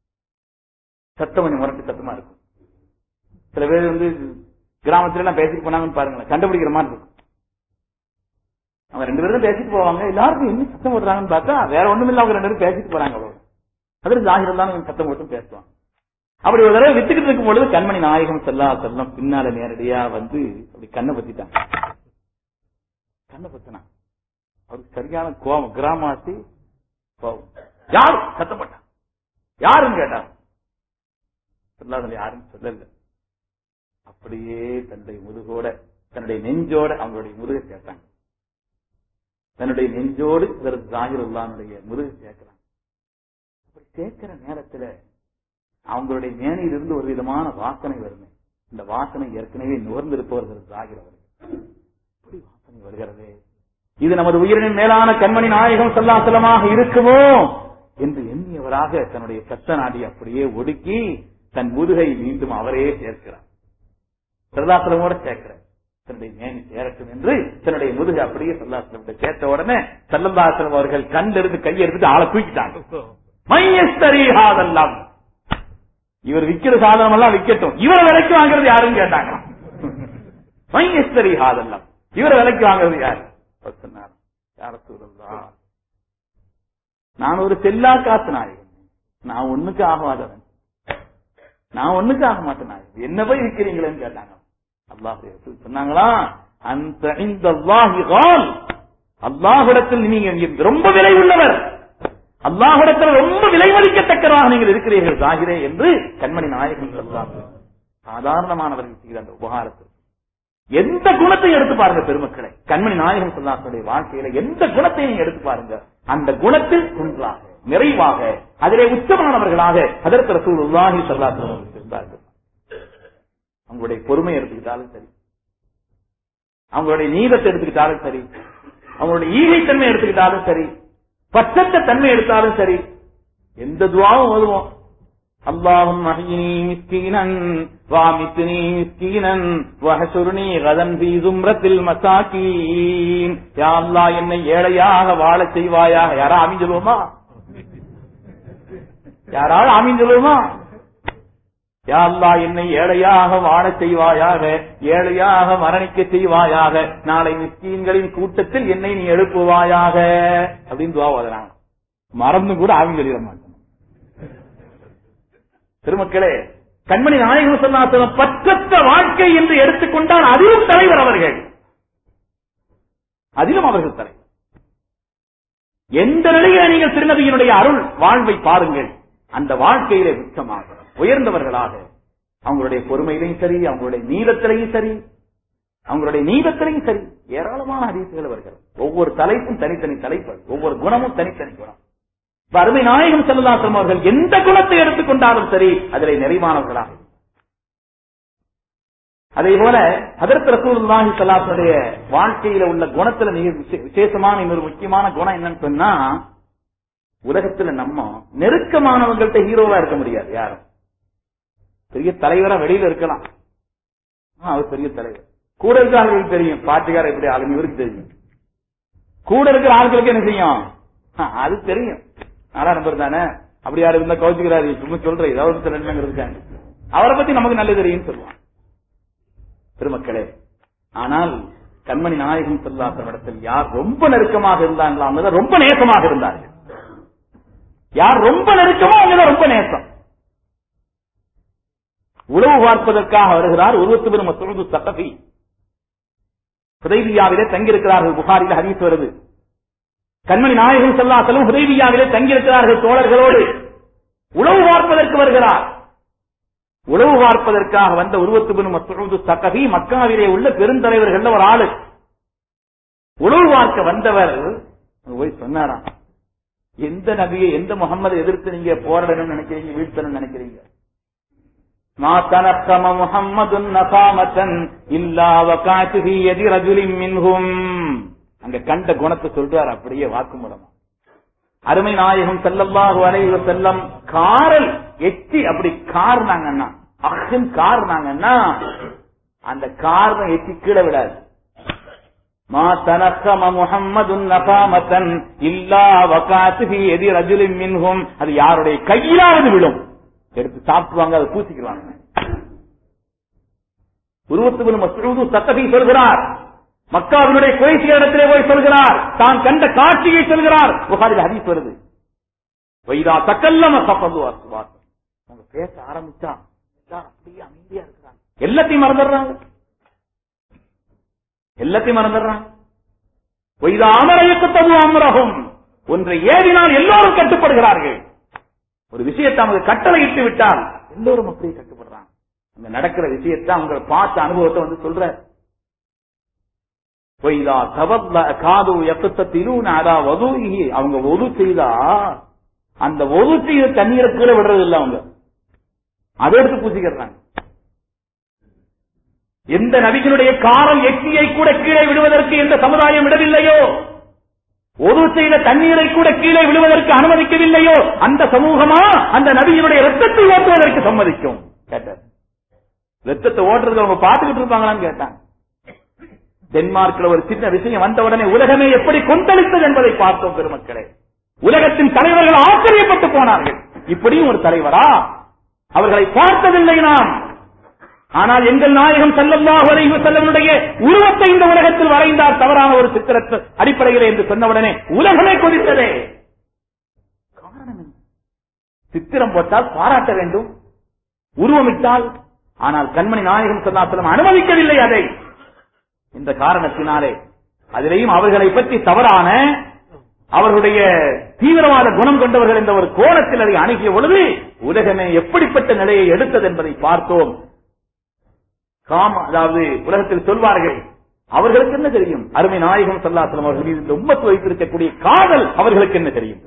சத்தம் கொஞ்சம் முரட்டு சத்தமா இருக்கும் சில பேர் வந்து கிராமத்துல எல்லாம் பேசிட்டு போனாங்கன்னு பாருங்களேன் கண்டுபிடிக்கிற மாதிரி இருக்கும் அவங்க ரெண்டு பேரும் பேசிட்டு போவாங்க எல்லாருக்கும் என்ன சத்தம் போடுறாங்கன்னு பார்த்தா வேற ஒண்ணும் இல்ல அவங்க ரெண்டு பேரும் பேசிட்டு போறாங்க அவ்வளவு அதில் ஜாகிரம் தான் சத்தம் போட்டு பேசுவாங்க அப்படி ஒரு தடவை வித்துக்கிட்டு இருக்கும் பொழுது கண்மணி நாயகம் செல்லா செல்லம் பின்னால நேரடியா வந்து அப்படி கண்ணை பத்திட்டாங்க கண்ணை பத்தினா அவருக்கு சரியான கோபம் கிராமவாசி கோபம் யாரு சத்தம் போட்டான் யாருன்னு கேட்டான் சொல்லாத யாருன்னு சொல்லல அப்படியே தன்னுடைய முதுகோட தன்னுடைய நெஞ்சோட அவங்களுடைய முதுகை சேர்த்தாங்க தன்னுடைய நெஞ்சோடு இதற்கு ஜாகிருல்லானுடைய முதுகை சேர்க்கிறாங்க அப்படி சேர்க்கிற நேரத்துல அவங்களுடைய மேனையிலிருந்து ஒரு விதமான வாசனை வருமே இந்த வாசனை ஏற்கனவே நுகர்ந்திருப்பவர்கள் ஜாகிர் அவர்கள் இப்படி வாசனை வருகிறதே இது நமது உயிரின் மேலான கண்மணி நாயகம் சல்லாசலமாக இருக்குமோ என்று எண்ணியவராக தன்னுடைய சத்த நாடி அப்படியே ஒடுக்கி தன் முதுகை மீண்டும் அவரே சேர்க்கிறார் சரதாசலமோட சேர்க்கிறார் தன்னுடைய மேனி சேரட்டும் என்று தன்னுடைய முதுகை அப்படியே சல்லாசலம் சேர்த்த உடனே சல்லந்தாசலம் அவர்கள் கண்டிருந்து கையை எடுத்துட்டு ஆளை தூக்கிட்டாங்க மையஸ்தரீஹாதெல்லாம் இவர் விக்கிற சாதனம் எல்லாம் விக்கட்டும் இவரை விலைக்கு வாங்குறது யாருன்னு கேட்டாங்க மையஸ்தரீஹாதெல்லாம் இவரை விலைக்கு வாங்குறது யாரு சொன்னார் யார சூழல்லா நான் ஒரு செல்லா காசு நாயகன் நான் ஒண்ணுக்கு ஆகாதவன் நான் ஒண்ணுக்கு ஆக மாட்டேன் நாயகன் என்ன போய் விக்கிறீங்களேன்னு கேட்டாங்க அல்லாஹ் சொன்னாங்களா அந்த இந்த அல்லாஹிடத்தில் நீங்க ரொம்ப விலை உள்ளவர் அல்லாஹிடத்தில் ரொம்ப விலை மதிக்கத்தக்கதாக நீங்கள் இருக்கிறீர்கள் சாகிரே என்று கண்மணி நாயகன் சொல்லார்கள் சாதாரணமானவர்கள் செய்த அந்த உபகாரத்தில் எந்த குணத்தை எடுத்து பாருங்க பெருமக்களை கண்மணி நாயகம் சொல்லாசனுடைய வாழ்க்கையில எந்த குணத்தை நீங்க எடுத்து பாருங்க அந்த குணத்தில் குன்றாக நிறைவாக அதிலே உச்சமானவர்களாக அதற்கு ரசூல் உல்லாஹி சொல்லாசன் இருந்தார்கள் அவங்களுடைய பொறுமை எடுத்துக்கிட்டாலும் சரி அவங்களுடைய நீதத்தை எடுத்துக்கிட்டாலும் சரி அவங்களுடைய ஈகைத்தன்மை எடுத்துக்கிட்டாலும் சரி பச்சத்த தன்மை எடுத்தாலும் சரி எந்த துவாவும் ஓதுவோம் اللهم احيني مسكينا وامتني مسكينا واحشرني غدا في زمرة المساكين يا الله என்னை ஏழையாக வாழ செய்வாயாக யாரா ஆமீன் சொல்லுவோமா யாராவது ஆமீன் சொல்லுவோமா யா அல்லா என்னை ஏழையாக வாழ செய்வாயாக ஏழையாக மரணிக்க செய்வாயாக நாளை மிஸ்கீன்களின் கூட்டத்தில் என்னை நீ எழுப்புவாயாக அப்படின்னு துவா ஓதுறாங்க மறந்து கூட ஆமீன் சொல்லிட மாட்டோம் திருமக்களே கண்மணி நாயகம் சொல்லாசனம் பற்றற்ற வாழ்க்கை என்று எடுத்துக்கொண்டால் அதிலும் தலைவர் அவர்கள் அதிலும் அவர்கள் தலைவர் எந்த நிலையில நீங்கள் திருநபியினுடைய அருள் வாழ்வை பாருங்கள் அந்த வாழ்க்கையிலே உச்சமாக உயர்ந்தவர்களாக அவங்களுடைய பொறுமையிலையும் சரி அவங்களுடைய நீளத்திலையும் சரி அவங்களுடைய நீளத்திலையும் சரி ஏராளமான அதிசயங்கள் வருகிறது ஒவ்வொரு தலைப்பும் தனித்தனி தலைப்பு ஒவ்வொரு குணமும் தனித்தனி குணம் அருமை நாயகம் செல்லதாசம் அவர்கள் எந்த குணத்தை எடுத்துக்கொண்டாலும் சரி அதிலே நிறைவானவர்களாக அதே போல அதற்கு ரசூலுல்லாஹி சல்லாசனுடைய வாழ்க்கையில உள்ள குணத்துல மிக விசேஷமான இன்னொரு முக்கியமான குணம் என்னன்னு சொன்னா உலகத்துல நம்ம நெருக்கமானவங்கள்ட்ட ஹீரோவா இருக்க முடியாது யாரும் பெரிய தலைவரா வெளியில இருக்கலாம் அவர் பெரிய தலைவர் கூட இருக்க ஆளுகளுக்கு தெரியும் பாட்டுக்கார எப்படி ஆளுங்க இவருக்கு தெரியும் கூட இருக்கிற ஆளுகளுக்கு என்ன செய்யும் அது தெரியும் நாலா நம்பர் தானே அப்படி யாரும் இருந்தா கவுச்சுக்கிறாரு சும்மா சொல்றேன் ஏதாவது சில இருக்காங்க அவரை பத்தி நமக்கு நல்லது தெரியும் சொல்லுவான் பெருமக்களே ஆனால் கண்மணி நாயகம் செல்லாத இடத்தில் யார் ரொம்ப நெருக்கமாக இருந்தாங்களோ அவங்க ரொம்ப நேசமாக இருந்தார்கள் யார் ரொம்ப நெருக்கமோ அவங்க ரொம்ப நேசம் உளவு பார்ப்பதற்காக வருகிறார் உருவத்து பெரும் மசூது சட்டபி ஹுதைபியாவிலே தங்கியிருக்கிறார்கள் புகாரில் ஹதீஸ் வருது கண்மணி நாயகம் செல்லாசலும் ஹுதைபியாவிலே தங்கியிருக்கிறார்கள் தோழர்களோடு உளவு பார்ப்பதற்கு வருகிறார் உளவு பார்ப்பதற்காக வந்த உருவத்து பெரும் மசூது சட்டபி மக்காவிலே உள்ள பெருந்தலைவர்கள் ஒரு ஆளு உளவு பார்க்க வந்தவர் போய் சொன்னாராம் எந்த நபியை எந்த முகம்மது எதிர்த்து நீங்க போராடணும்னு நினைக்கிறீங்க வீழ்த்தணும்னு நினைக்கிறீங்க மா தனக்கம முஹம்மதுன் நகாமத்தன் இல்லா வகாத்து ஃபீ யதி ரஜுலின் மின்ஹும் அங்க கண்ட குணத்தை சொல்றார் அப்படியே வாக்குமூலமா அருமை நாயகம் செல்லல்லாஹு அலைஹி வஸல்லம் காரல் எட்டி அப்படி கார்னாங்கன்னா அஹின் காரணாங்கன்னா அந்த காரணம் எட்டி கீழே விடாது மா தனக்கம முஹம்மதுன் நபாமத்தன் இல்லா வகாத்து எதி ரஜுலின் மின்ஹும் அது யாருடைய கையிலாவது விழும் எடுத்து சாப்பிடுவாங்க அதை பூசிக்கிறாங்க உருவத்துவன் மசூது சத்தகை சொல்கிறார் மக்காவினுடைய குறைசிய இடத்திலே போய் சொல்கிறார் தான் கண்ட காட்சியை சொல்கிறார் புகாரில் ஹதீஸ் வருது வைதா தக்கல்லம சப்பது அசுவாசம் அவங்க பேச ஆரம்பிச்சா எல்லாரும் அப்படியே அமைதியா இருக்கிறாங்க எல்லாத்தையும் மறந்துடுறாங்க எல்லாத்தையும் மறந்துடுறாங்க வைதா அமரயக்கத்தது அமரகம் ஒன்றை ஏறினால் எல்லோரும் கட்டுப்படுகிறார்கள் ஒரு விஷயத்தை அவங்க கட்டளை இட்டு விட்டால் எல்லோரும் அப்படியே கட்டுப்படுறாங்க அங்க நடக்கிற விஷயத்தை அவங்க பார்த்த அனுபவத்தை வந்து சொல்ற பொய்தா தவல்ல காது எக்கத்திலும் அதா வதூகி அவங்க ஒது செய்தா அந்த ஒது செய்த தண்ணீரை கீழே விடுறது இல்ல அவங்க அதை எடுத்து பூசிக்கிறாங்க எந்த நபிகளுடைய காரம் எச்சியை கூட கீழே விடுவதற்கு எந்த சமுதாயம் விடவில்லையோ ஒரு செய்த தண்ணீரை கூட கீழே விழுவதற்கு அனுமதிக்கவில்லையோ அந்த சமூகமா அந்த நபியினுடைய ரத்தத்தை ஓட்டுவதற்கு சம்மதிக்கும் கேட்டார் ரத்தத்தை ஓட்டுறது அவங்க பார்த்துக்கிட்டு இருப்பாங்களான்னு கேட்டாங்க டென்மார்க்ல ஒரு சின்ன விஷயம் வந்த உடனே உலகமே எப்படி கொந்தளித்தது என்பதை பார்த்தோம் பெருமக்களே உலகத்தின் தலைவர்கள் ஆச்சரியப்பட்டு போனார்கள் இப்படியும் ஒரு தலைவரா அவர்களை பார்த்ததில்லை நாம் ஆனால் எங்கள் நாயகம் செல்லல்லாஹு அலைஹி செல்லவனுடைய உருவத்தை இந்த உலகத்தில் வரைந்தார் தவறான ஒரு சித்திரத்து அடிப்படையில் என்று சொன்னவுடனே உலகமே கொதித்ததே காரணம் என்ன? சித்திரம் போட்டால் பாராட்ட வேண்டும் உருவமிட்டால் ஆனால் கண்மணி நாயகம் சொல்லாசலம் அனுமதிக்கவில்லை அதை இந்த காரணத்தினாலே அதிலேயும் அவர்களை பற்றி தவறான அவர்களுடைய தீவிரவாத குணம் கொண்டவர்கள் என்ற ஒரு கோணத்தில் அதை அணுகிய பொழுது உலகமே எப்படிப்பட்ட நிலையை எடுத்தது என்பதை பார்த்தோம் காம அதாவது உலகத்தில் சொல்வார்கள் அவர்களுக்கு என்ன தெரியும் அருமை நாயகம் சல்லாசலம் அவர்கள் மீது இந்த உம்மத்து வைத்திருக்கக்கூடிய காதல் அவர்களுக்கு என்ன தெரியும்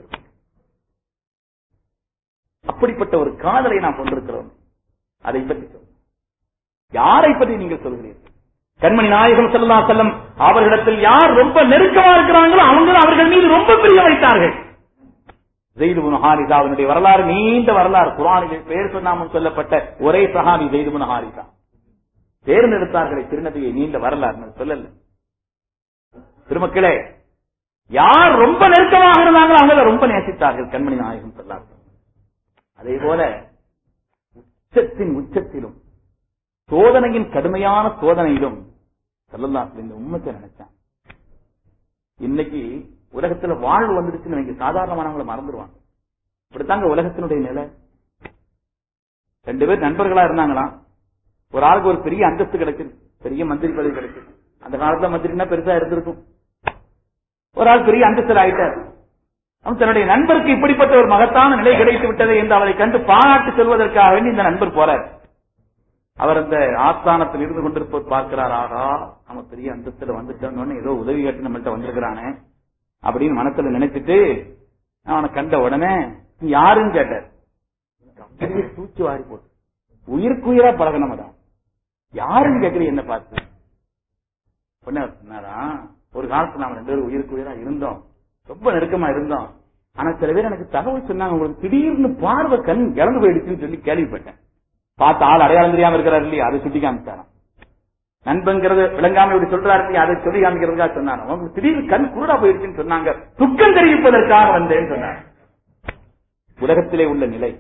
அப்படிப்பட்ட ஒரு காதலை நாம் கொண்டிருக்கிறோம் அதை பற்றி சொல்லுங்கள் யாரை பற்றி நீங்கள் சொல்கிறீர்கள் கண்மணி நாயகம் செல்லா செல்லம் அவர்களிடத்தில் யார் ரொம்ப நெருக்கமா இருக்கிறாங்களோ அவங்க அவர்கள் மீது ரொம்ப பிரிய வைத்தார்கள் ஜெயிதுபுன் ஹாரிசா அவனுடைய வரலாறு நீண்ட வரலாறு குரானில் பெயர் சொன்னாமல் சொல்லப்பட்ட ஒரே சஹாபி ஜெயிதுபுன் ஹாரிசா தேர்ந்தெடுத்தார்களே திருநபியை நீண்ட வரலாறு நான் சொல்லல திருமக்களே யார் ரொம்ப நெருக்கமாக இருந்தாங்களோ அவங்கள ரொம்ப நேசித்தார்கள் கண்மணி நாயகம் சொல்லார்கள் அதே போல உச்சத்தின் உச்சத்திலும் சோதனையின் கடுமையான சோதனையிலும் செல்லலாம் இந்த உண்மத்தை நினைச்சான் இன்னைக்கு உலகத்துல வாழ்வு வந்துடுச்சுன்னு நீங்க சாதாரணமானவங்களை மறந்துடுவாங்க இப்படித்தாங்க உலகத்தினுடைய நிலை ரெண்டு பேர் நண்பர்களா இருந்தாங்களாம் ஒரு ஆளுக்கு ஒரு பெரிய அந்தஸ்து கிடைக்குது பெரிய மந்திரி பதவி கிடைக்குது அந்த காலத்துல மந்திரினா பெருசா இருந்திருக்கும் ஒரு ஆள் பெரிய அந்தஸ்து ஆயிட்டார் அவன் தன்னுடைய நண்பருக்கு இப்படிப்பட்ட ஒரு மகத்தான நிலை கிடைத்து விட்டது என்று அவரை கண்டு பாராட்டு சொல்வதற்காக வேண்டி இந்த நண்பர் போறார் அவர் அந்த ஆஸ்தானத்தில் இருந்து கொண்டிருப்பவர் பார்க்கிறார் ஆகா நம்ம பெரிய அந்தஸ்துல வந்துட்டோம்னு ஏதோ உதவி கேட்டு நம்மள்ட்ட வந்திருக்கிறானே அப்படின்னு மனசுல நினைச்சிட்டு அவனை கண்ட உடனே நீ யாருன்னு கேட்டார் அப்படியே தூச்சி வாரி போட்டு உயிருக்குயிரா பழகனமதான் யாருன்னு கேக்குறீ என்ன பார்த்து உடனே அவர் சொன்னாரா ஒரு காலத்துல நாம ரெண்டு பேரும் உயிருக்கு உயிரா இருந்தோம் ரொம்ப நெருக்கமா இருந்தோம் ஆனா சில பேர் எனக்கு தகவல் சொன்னாங்க உங்களுக்கு திடீர்னு பார்வை கண் இழந்து போயிடுச்சுன்னு சொல்லி கேள்விப்பட்டேன் பார்த்த ஆள் அடையாளம் தெரியாம இருக்கிறார் இல்லையா அதை சுட்டி காமிச்சாராம் நண்பங்கிறது விளங்காம இப்படி சொல்றாரு இல்லையா அதை சொல்லி காமிக்கிறதுக்காக சொன்னாங்க உங்களுக்கு திடீர்னு கண் குருடா போயிடுச்சுன்னு சொன்னாங்க துக்கம் தெரிவிப்பதற்காக வந்தேன்னு சொன்னாங்க உலகத்திலே உள்ள நிலை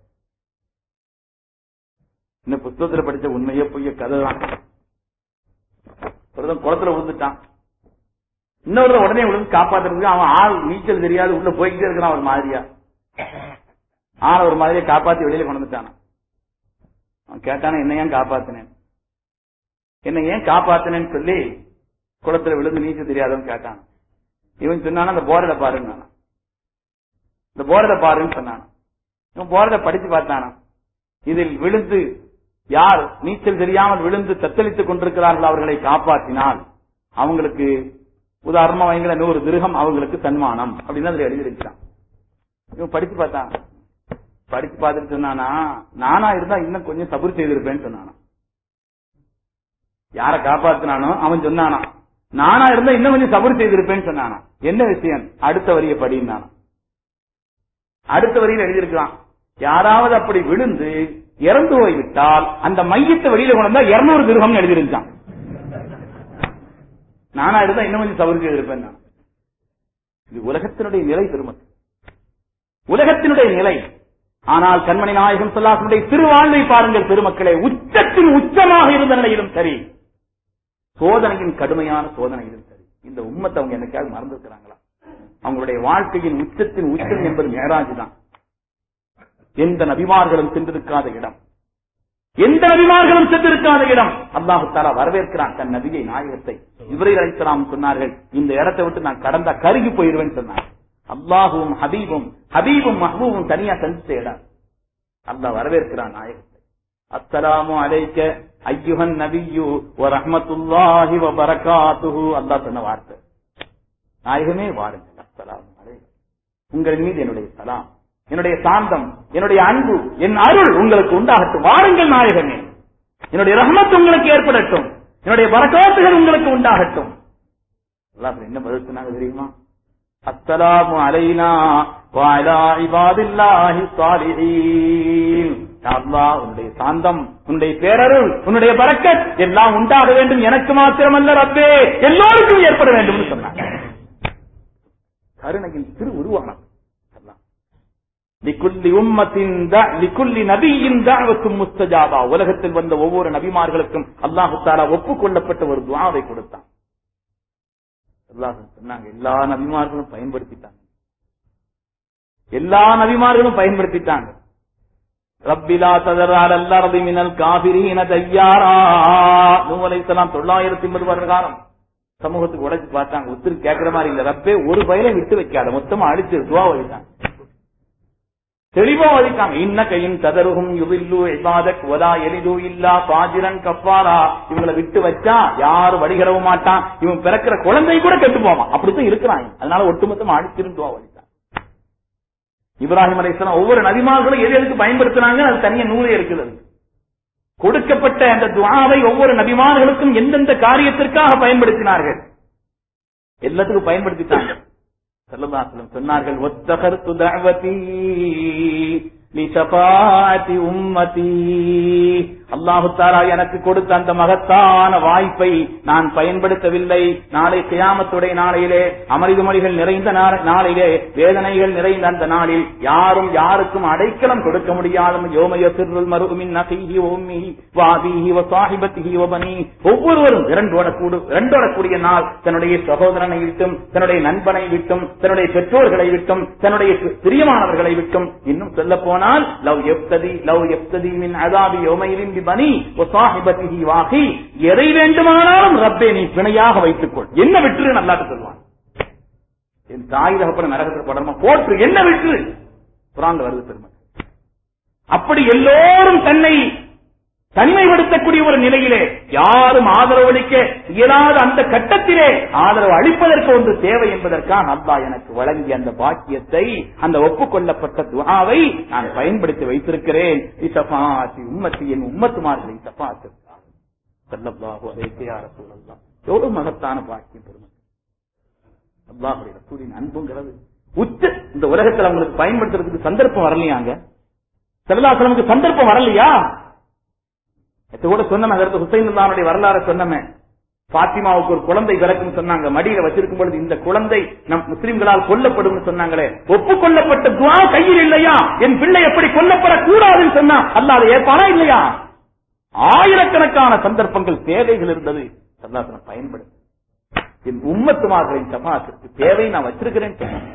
இந்த புத்தகத்துல படிச்ச உண்மையே பொய்ய கதை தான் ஒருத்தன் குளத்துல விழுந்துட்டான் இன்னொரு உடனே விழுந்து காப்பாத்துறதுக்கு அவன் ஆள் நீச்சல் தெரியாது உள்ள போய்கிட்டே இருக்கிறான் ஒரு மாதிரியா ஆள ஒரு மாதிரியா காப்பாத்தி வெளியில கொண்டு வந்துட்டான் அவன் கேட்டானா என்ன ஏன் காப்பாத்தினேன் என்ன ஏன் காப்பாத்தினேன்னு சொல்லி குளத்துல விழுந்து நீச்சல் தெரியாதவன் கேட்டான் இவன் சொன்னானா அந்த போர்டை பாருங்க இந்த போர்டை பாருன்னு சொன்னான் இவன் போர்டை படிச்சு பார்த்தானா இதில் விழுந்து யார் நீச்சல் தெரியாமல் விழுந்து தத்தளித்துக் கொண்டிருக்கிறார்கள் அவர்களை காப்பாற்றினால் அவங்களுக்கு உதாரணமா வைங்கிற நூறு திருகம் அவங்களுக்கு சன்மானம் அப்படின்னு அதுல எழுதியிருக்கிறான் இவன் படிச்சு பார்த்தான் படிச்சு பார்த்துட்டு சொன்னானா நானா இருந்தா இன்னும் கொஞ்சம் சபுர் செய்திருப்பேன்னு சொன்னானா யார காப்பாத்தினானோ அவன் சொன்னானா நானா இருந்தா இன்னும் கொஞ்சம் சபுர் செய்திருப்பேன்னு சொன்னானா என்ன விஷயம் அடுத்த வரிய படினானா அடுத்த வரியில் எழுதியிருக்கிறான் யாராவது அப்படி விழுந்து இறந்து போய்விட்டால் அந்த மையத்தை வெளியில கொண்டு வந்தா இருநூறு திருகம் எழுதிருந்தான் நானா இருந்தா இன்னும் கொஞ்சம் சவருக்கு இருப்பேன் நான் இது உலகத்தினுடைய நிலை பெருமக்கள் உலகத்தினுடைய நிலை ஆனால் கண்மணி நாயகம் சொல்லாசனுடைய திருவாழ்வை பாருங்கள் பெருமக்களே உச்சத்தின் உச்சமாக இருந்த நிலையிலும் சரி சோதனையின் கடுமையான சோதனையிலும் சரி இந்த உம்மத்தை அவங்க என்னைக்காவது மறந்துருக்கிறாங்களா அவங்களுடைய வாழ்க்கையின் உச்சத்தின் உச்சம் என்பது மேராஜ் தான் எந்த நபிமார்களும் சென்றிருக்காத இடம் எந்த நபிமார்களும் சென்றிருக்காத இடம் அல்லாஹு தாலா வரவேற்கிறான் தன் நபியை நாயகத்தை இவரை அழைத்தலாம் சொன்னார்கள் இந்த இடத்தை விட்டு நான் கடந்தா கருகி போயிருவேன் சொன்னார் அல்லாஹும் ஹபீபும் ஹபீபும் மஹபூபும் தனியா சந்தித்த இடம் அல்லாஹ் வரவேற்கிறான் நாயகத்தை அஸ்ஸலாமு அலைக்க ஐயுஹன் நபியு வ ரஹ்மத்துல்லாஹி வ பரகாத்துஹு அல்லாஹ் சொன்ன வார்த்தை நாயகமே வாருங்கள் அஸ்ஸலாமு அலைக்கும் உங்கள் மீது என்னுடைய சலாம் என்னுடைய சாந்தம் என்னுடைய அன்பு என் அருள் உங்களுக்கு உண்டாகட்டும் வாருங்கள் நாயகமே என்னுடைய ரஹமத் உங்களுக்கு ஏற்படட்டும் என்னுடைய பரக்காத்துகள் உங்களுக்கு உண்டாகட்டும் அல்லாஹ் என்ன பதில் சொன்னாங்க தெரியுமா அஸ்ஸலாமு அலைனா வஅலா இபாதில்லாஹி ஸாலிஹீன் யா அல்லாஹ் உன்னுடைய சாந்தம் உன்னுடைய பேரருள் உன்னுடைய பரக்கத் எல்லாம் உண்டாக வேண்டும் எனக்கு மாத்திரமல்ல ரப்பே எல்லோருக்கும் ஏற்பட வேண்டும் சொன்னாங்க கருணையின் திரு உருவானம் அல்லாஹ் லிக்குல்லி உம்மத்தின் த- லிக்குல்லி நபியின் தாவத்தும் முஸ்தஜாபா உலகத்தில் வந்த ஒவ்வொரு நபிமார்களுக்கும் அல்லாஹு தாலா ஒப்புக்கொள்ளப்பட்ட ஒரு துவாவை கொடுத்தான் அல்லாஹ் சொன்னாங்க எல்லா நபிமார்களும் பயன்படுத்திட்டாங்க எல்லா நபிமார்களும் பயன்படுத்திட்டாங்க ரப்பிலா ததரால் அல்லறதி மினல் காபிரீன தையாரா நூலைத்தலாம் தொள்ளாயிரத்தி ஐம்பது வருட காலம் சமூகத்துக்கு உடைச்சு பார்த்தாங்க ஒத்துரு கேட்கிற மாதிரி இல்ல ரப்பே ஒரு பயிரை விட்டு வைக்காத மொத்தமா அழிச்சு துவா வைத்தாங்க தெளிவா வலிக்காங்க இன்ன கையின் ததருகும் யுபில்லு இபாதக் வலா எலிது இல்லா பாஜிரன் கப்பாரா இவங்களை விட்டு வச்சா யாரும் வடிகிறவும் மாட்டான் இவன் பிறக்கிற குழந்தை கூட கெட்டு போவான் அப்படித்தான் இருக்கிறாங்க அதனால ஒட்டுமொத்தமா அடிச்சிருந்து துவா வலித்தாங்க இப்ராஹிம் அலைஹிஸ்ஸலாம் ஒவ்வொரு நபிமார்களும் எது எதுக்கு பயன்படுத்தினாங்க அது தனியா நூலே இருக்குது அது. கொடுக்கப்பட்ட அந்த துவாவை ஒவ்வொரு நபிமார்களுக்கும் எந்தெந்த காரியத்திற்காக பயன்படுத்தினார்கள் எல்லாத்துக்கும் பயன்படுத்திட்டாங்க செல்லதாசலம் சொன்னார்கள் ஒத்தகர்த்து தஅவதி லிஷபாஅத்தி உம்மதி அல்லாஹு தாலா எனக்கு கொடுத்த அந்த மகத்தான வாய்ப்பை நான் பயன்படுத்தவில்லை நாளை கியாமத்துடைய நாளையிலே அமளிதுமொழிகள் நிறைந்த நா- நாளிலே வேதனைகள் நிறைந்த அந்த நாளில் யாரும் யாருக்கும் அடைக்கலம் கொடுக்க முடியாத யோமய சிறுல் மருமின் நசீஹி உம்மிஹி வாதிஹி வ சாஹிபத்திஹி வ பனி ஒவ்வொருவரும் இரண்டோடக்கூடு இரண்டோடக்கூடிய நாள் தன்னுடைய சகோதரனை விட்டும் தன்னுடைய நண்பனை விட்டும் தன்னுடைய பெற்றோர்களை விட்டும் தன்னுடைய பிரியமானவர்களை விட்டும் இன்னும் சொல்ல போனால் லவ் எப்ததி லவ் எப்ததி மின் அதாபி யோமையின் பனி வ சாஹிபத்திஹி வாஹி எதை வேண்டுமானாலும் ரப்பே நீ பிணையாக வைத்துக்கொள் என்ன விட்டுரு நல்லாட்டு சொல்வான் என் தாய் தகப்பன நரகத்தில் படமா போற்று என்ன விட்டு குரான்ல வருது பெருமை அப்படி எல்லோரும் தன்னை தனிமைப்படுத்தக்கூடிய ஒரு நிலையிலே யாரும் ஆதரவு அளிக்க இயலாத அந்த கட்டத்திலே ஆதரவு அளிப்பதற்கு ஒன்று தேவை என்பதற்காக அல்லாஹ் எனக்கு வழங்கிய அந்த பாக்கியத்தை அந்த ஒப்புக்கொள்ளப்பட்ட துஆவை நான் பயன்படுத்தி வைத்திருக்கிறேன் இசபாத்தி உம்மத்தி என் உம்மத்துமார்களை சபாத்திற்காக சல்லல்லாஹு அலைஹி யா ரசூலல்லாஹ் எவ்வளவு மகத்தான பாக்கியம் பெருமை அல்லாஹுடைய ரசூலின் அன்புங்கிறது உச்ச இந்த உலகத்துல அவங்களுக்கு பயன்படுத்துறதுக்கு சந்தர்ப்பம் வரலையாங்க செல்லாசலமுக்கு சந்தர்ப்பம் வரலையா நேத்து கூட சொன்ன அதற்கு ஹுசைன் அல்லானுடைய வரலாறு சொன்னமே பாத்திமாவுக்கு ஒரு குழந்தை பிறக்கும் சொன்னாங்க மடியில வச்சிருக்கும் பொழுது இந்த குழந்தை நம் முஸ்லிம்களால் கொல்லப்படும் சொன்னாங்களே ஒப்புக்கொள்ளப்பட்ட துவா கையில் இல்லையா என் பிள்ளை எப்படி கொல்லப்படக்கூடாதுன்னு சொன்னா அல்லாத ஏற்பானா இல்லையா ஆயிரக்கணக்கான சந்தர்ப்பங்கள் தேவைகள் இருந்தது சல்லாசனம் பயன்படுது என் உம்மத்துமார்களின் சமாத்திற்கு தேவை நான் வச்சிருக்கிறேன் சொன்னேன்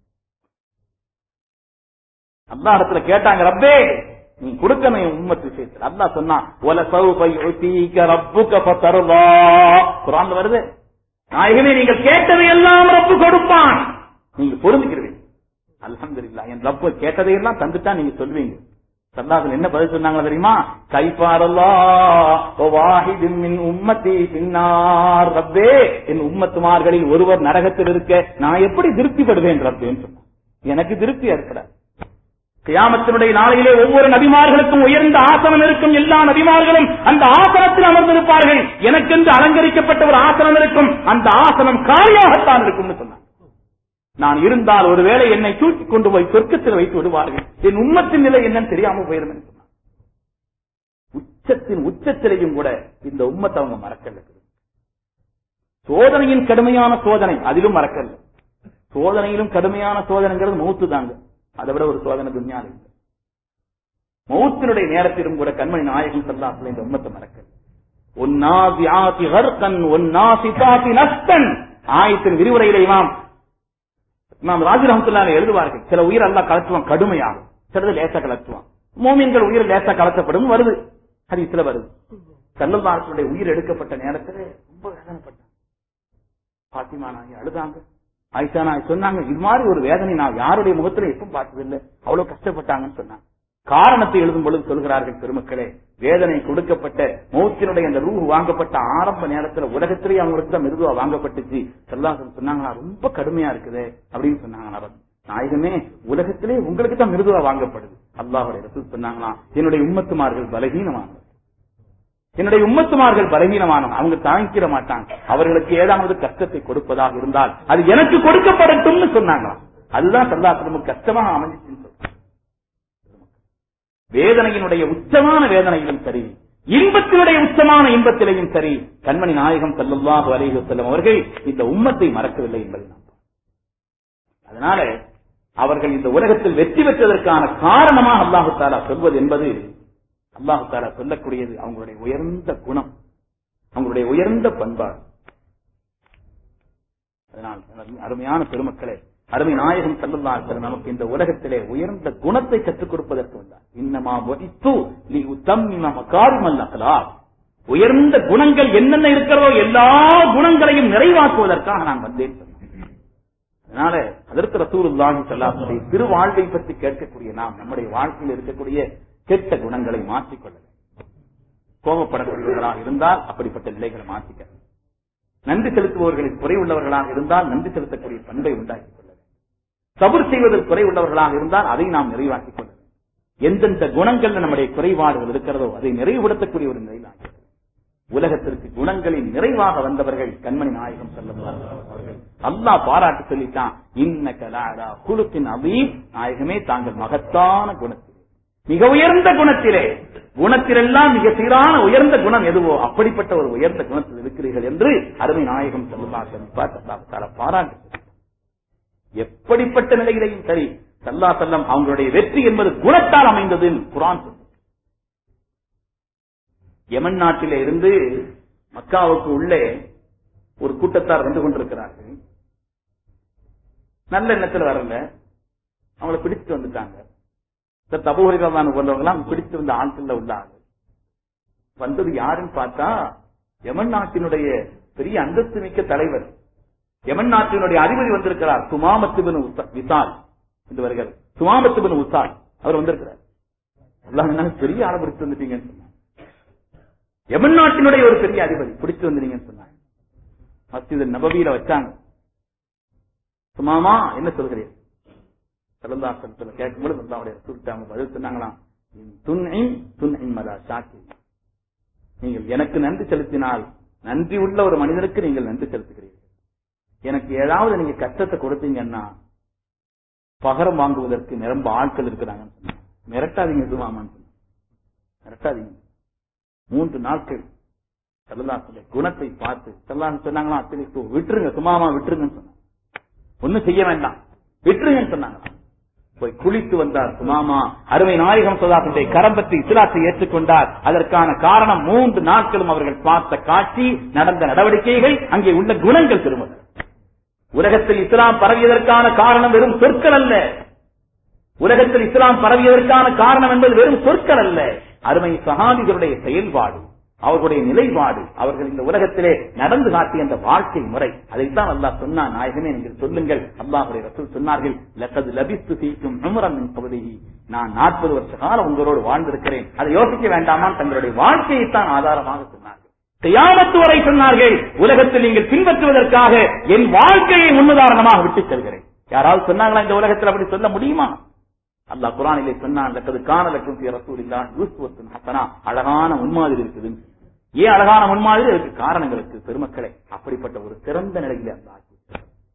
அல்லா இடத்துல கேட்டாங்க ரப்பே நீ கொடுக்கணும் என் உம்மத்து விஷயத்தில் அல்லா சொன்னா ஒல சௌப யுதீக ரப்புக ஃபதர்லா குர்ஆன்ல வருது நாயகமே நீங்கள் கேட்டதை எல்லாம் ரப்பு கொடுப்பான் நீங்க பொருந்திக்கிறீங்க அல்ஹம்துலில்லாஹ் என் ரப்பு கேட்டதையெல்லாம் தந்துட்டா நீங்க சொல்வீங்க சல்லாசன் என்ன பதில் சொன்னாங்க தெரியுமா கைபாரல்லா வாஹிதும் மின் உம்மத்தி பின்னார் ரப்பே என் உம்மத்துமார்களில் ஒருவர் நரகத்தில் இருக்க நான் எப்படி திருப்திப்படுவேன் ரப்பேன்னு சொன்னான் எனக்கு திருப்தி ஏற்படாது கியாமத்தினுடைய நாளையிலே ஒவ்வொரு நபிமார்களுக்கும் உயர்ந்த ஆசனம் இருக்கும் எல்லா நபிமார்களும் அந்த ஆசனத்தில் அமர்ந்திருப்பார்கள் எனக்கென்று அலங்கரிக்கப்பட்ட ஒரு ஆசனம் இருக்கும் அந்த ஆசனம் காலியாகத்தான் இருக்கும்னு சொன்னாங்க நான் இருந்தால் ஒருவேளை என்னை தூக்கி கொண்டு போய் சொர்க்கத்தில் வைத்து விடுவார்கள் என் உம்மத்தின் நிலை என்னன்னு தெரியாம போயிரும் என்று சொன்னார் உச்சத்தின் உச்சத்திலையும் கூட இந்த உம்மத்தை அவங்க மறக்கல சோதனையின் கடுமையான சோதனை அதிலும் மறக்கல சோதனையிலும் கடுமையான சோதனைங்கிறது மௌத்து தாங்க அதை விட ஒரு சோதனை துன்யால இல்லை மௌத்தினுடைய நேரத்திலும் கூட கண்மணி நாயகம் சல்லாத்துல இந்த உம்மத்தை மறக்கல ஒன்னாசி ஹர்கன் ஒன்னாசி தாசி நஸ்தன் ஆயத்தின் விரிவுரையில இமாம் நாம் ராஜு ரஹமத்துல்லால எழுதுவார்கள் சில உயிர் அல்லா கலத்துவான் கடுமையாகும் சிலது லேசா கலத்துவான் மோமின்கள் உயிர் லேசா கலத்தப்படும் வருது ஹதீஸ்ல வருது சல்லல்லாஹுடைய உயிர் எடுக்கப்பட்ட நேரத்தில் ரொம்ப வேதனைப்பட்டாங்க பாத்திமா நாய் அழுதாங்க ஆயிஷா நாய் சொன்னாங்க இது மாதிரி ஒரு வேதனை நான் யாருடைய முகத்துல எப்பவும் பார்த்ததில்லை அவ்வளவு கஷ்டப்பட்டாங்கன்னு சொன்னாங்க காரணத்தை எழுதும் பொழுது சொல்கிறார்கள் பெருமக்களே வேதனை கொடுக்கப்பட்ட மௌத்தினுடைய அந்த ரூ வாங்கப்பட்ட ஆரம்ப நேரத்துல உலகத்திலேயே அவங்களுக்கு தான் மிருதுவா வாங்கப்பட்டுச்சு செல்லாசன் சொன்னாங்களா ரொம்ப கடுமையா இருக்குது அப்படின்னு சொன்னாங்களா நாயகமே உலகத்திலே உங்களுக்கு தான் மிருதுவா வாங்கப்படுது அல்லாஹுடைய ரசூல் சொன்னாங்களா என்னுடைய உம்மத்துமார்கள் பலகீனமானது என்னுடைய உம்மத்துமார்கள் பலகீனமான அவங்க தாங்கிக்கிற மாட்டாங்க அவர்களுக்கு ஏதாவது கஷ்டத்தை கொடுப்பதாக இருந்தால் அது எனக்கு கொடுக்கப்படட்டும்னு சொன்னாங்களாம் அதுதான் சல்லாசிரமும் கஷ்டமாக அமைஞ்சிச்சுன்னு சொல்றாங்க வேதனையினுடைய உச்சமான வேதனையிலும் சரி இன்பத்தினுடைய உச்சமான இன்பத்திலையும் சரி கண்மணி நாயகம் செல்லல்லாஹு அலைஹி செல்லும் அவர்கள் இந்த உம்மத்தை மறக்கவில்லை என்பதை நாம் அதனால அவர்கள் இந்த உலகத்தில் வெற்றி பெற்றதற்கான காரணமாக அல்லாஹு தாலா சொல்வது என்பது அல்லாஹு தாலா சொல்லக்கூடியது அவங்களுடைய உயர்ந்த குணம் அவங்களுடைய உயர்ந்த பண்பாடு அதனால் அருமையான பெருமக்களே அருமை நாயகம் செல்லுள்ளார்கள் நமக்கு இந்த உலகத்திலே உயர்ந்த குணத்தை கற்றுக் கொடுப்பதற்கு வந்தார் இன்னமா வகித்து நீ உத்தம்மிமக்காரிமல்லா உயர்ந்த குணங்கள் என்னென்ன இருக்கிறதோ எல்லா குணங்களையும் நிறைவாக்குவதற்காக நான் வந்தேன் அதனால அதற்கு ரசூலுல்லாஹி ஸல்லல்லாஹு திரு வாழ்வை பற்றி கேட்கக்கூடிய நாம் நம்முடைய வாழ்க்கையில் இருக்கக்கூடிய கெட்ட குணங்களை மாற்றிக்கொள்ள கோபப்படக்கூடியவர்களாக இருந்தால் அப்படிப்பட்ட நிலைகளை மாற்றிக்க நன்றி செலுத்துபவர்களில் குறை உள்ளவர்களாக இருந்தால் நன்றி செலுத்தக்கூடிய பண்பை உண்டாக்கிக் கொள்ள சபுர் செய்வதில் குறை உள்ளவர்களாக இருந்தால் அதை நாம் நிறைவாக்கிக் கொள்ள எந்தெந்த குணங்கள் நம்முடைய குறைபாடுகள் இருக்கிறதோ அதை நிறைவுபடுத்தக்கூடிய ஒரு நிலையில் உலகத்திற்கு குணங்களின் நிறைவாக வந்தவர்கள் கண்மணி நாயகம் செல்லவர்கள் அல்லா பாராட்டு சொல்லிட்டான் இன்ன கலாடா குழுக்கின் அபீப் நாயகமே தாங்கள் மகத்தான குணத்திலே மிக உயர்ந்த குணத்திலே குணத்திலெல்லாம் மிக சீரான உயர்ந்த குணம் எதுவோ அப்படிப்பட்ட ஒரு உயர்ந்த குணத்தில் இருக்கிறீர்கள் என்று அருமை நாயகம் செல்லா பாராட்டு எப்படிப்பட்ட நிலையிலையும் சரி சல்லா செல்லம் அவங்களுடைய வெற்றி என்பது குணத்தால் அமைந்தது குரான் யமன் நாட்டில இருந்து மக்காவுக்கு உள்ளே ஒரு கூட்டத்தார் வந்து கொண்டிருக்கிறார்கள் நல்ல எண்ணத்தில் வரல அவங்கள பிடிச்சு வந்துட்டாங்க இந்த தபுகரிகளான உள்ளவங்களாம் பிடித்து வந்த ஆட்கள்ல உள்ள ஆளு வந்தது யாருன்னு பார்த்தா யமன் நாட்டினுடைய பெரிய அந்தஸ்து மிக்க தலைவர் யமன் நாட்டினுடைய அதிபதி வந்திருக்கிறார் சுமாமத்துபின் விசால் என்று வருகிறார் சுமாமத்துபின் உசால் அவர் வந்திருக்கிறார் எல்லாம் பெரிய ஆளை பிடிச்சு வந்துட்டீங்கன்னு சொன்னாங்க யமன் நாட்டினுடைய ஒரு பெரிய அதிபதி பிடிச்சு வந்தீங்கன்னு சொன்னாங்க மஸ்ஜித் நபவியில வச்சாங்க சுமாமா என்ன சொல்கிறீர்கள் சலந்தாசனத்துல கேட்கும்போது அல்லாவுடைய சுருட்டாங்க பதில் சொன்னாங்களாம் துன்னின் துன்னின் மதா சாக்கி நீங்கள் எனக்கு நன்றி செலுத்தினால் நன்றி உள்ள ஒரு மனிதனுக்கு நீங்கள் நன்றி செலுத்துகிறீர்கள் எனக்கு ஏதாவது நீங்க கஷ்டத்தை கொடுத்தீங்கன்னா பகரம் வாங்குவதற்கு நிரம்ப ஆட்கள் இருக்கிறாங்கன்னு சொன்னாங்க மிரட்டாதீங்க சுமாமான்னு சொன்னாங்க மிரட்டாதீங்க மூன்று நாட்கள் செல்லதாசுடைய குணத்தை பார்த்து செல்லான்னு சொன்னாங்களா அத்தனை விட்டுருங்க சும்மாமா விட்டுருங்கன்னு சொன்னாங்க ஒன்னும் செய்ய வேண்டாம் விட்டுருங்கன்னு சொன்னாங்களா போய் குளித்து வந்தார் சுமாமா அருமை நாயகம் சதாசனுடைய கரம்பத்தை இஸ்லாத்தை ஏற்றுக்கொண்டார் அதற்கான காரணம் மூன்று நாட்களும் அவர்கள் பார்த்த காட்சி நடந்த நடவடிக்கைகள் அங்கே உள்ள குணங்கள் திரும்ப உலகத்தில் இஸ்லாம் பரவியதற்கான காரணம் வெறும் சொற்கள் அல்ல உலகத்தில் இஸ்லாம் பரவியதற்கான காரணம் என்பது வெறும் சொற்கள் அல்ல அருமை சகாதிகளுடைய செயல்பாடு அவர்களுடைய நிலைப்பாடு அவர்கள் இந்த உலகத்திலே நடந்து காட்டிய அந்த வாழ்க்கை முறை அதைத்தான் அல்லாஹ் சொன்னா நாயகமே நீங்கள் சொல்லுங்கள் அல்லாஹுடைய ரசூல் சொன்னார்கள் லக்கது லபித்து சீக்கும் நுமரம் பகுதியை நான் நாற்பது வருஷ காலம் உங்களோடு வாழ்ந்திருக்கிறேன் அதை யோசிக்க வேண்டாமா தங்களுடைய வாழ்க்கையைத்தான் ஆதாரமாக சொன்னார்கள் செய்யாமத்து வரை சொன்னார்கள் உலகத்தில் நீங்கள் பின்பற்றுவதற்காக என் வாழ்க்கையை முன்னுதாரணமாக விட்டுச் செல்கிறேன் யாராவது சொன்னாங்களா இந்த உலகத்தில் அப்படி சொல்ல முடியுமா அல்லாஹ் குரானிலே சொன்னான் காணலக்கும் ரசூல் இல்லா யூஸ்வத்தின் ஹசனா அழகான முன்மாதிரி இருக்குது ஏன் அழகான முன்மாதிரி அதுக்கு காரணங்களுக்கு பெருமக்களை அப்படிப்பட்ட ஒரு சிறந்த நிலையில அந்த ஆக்கி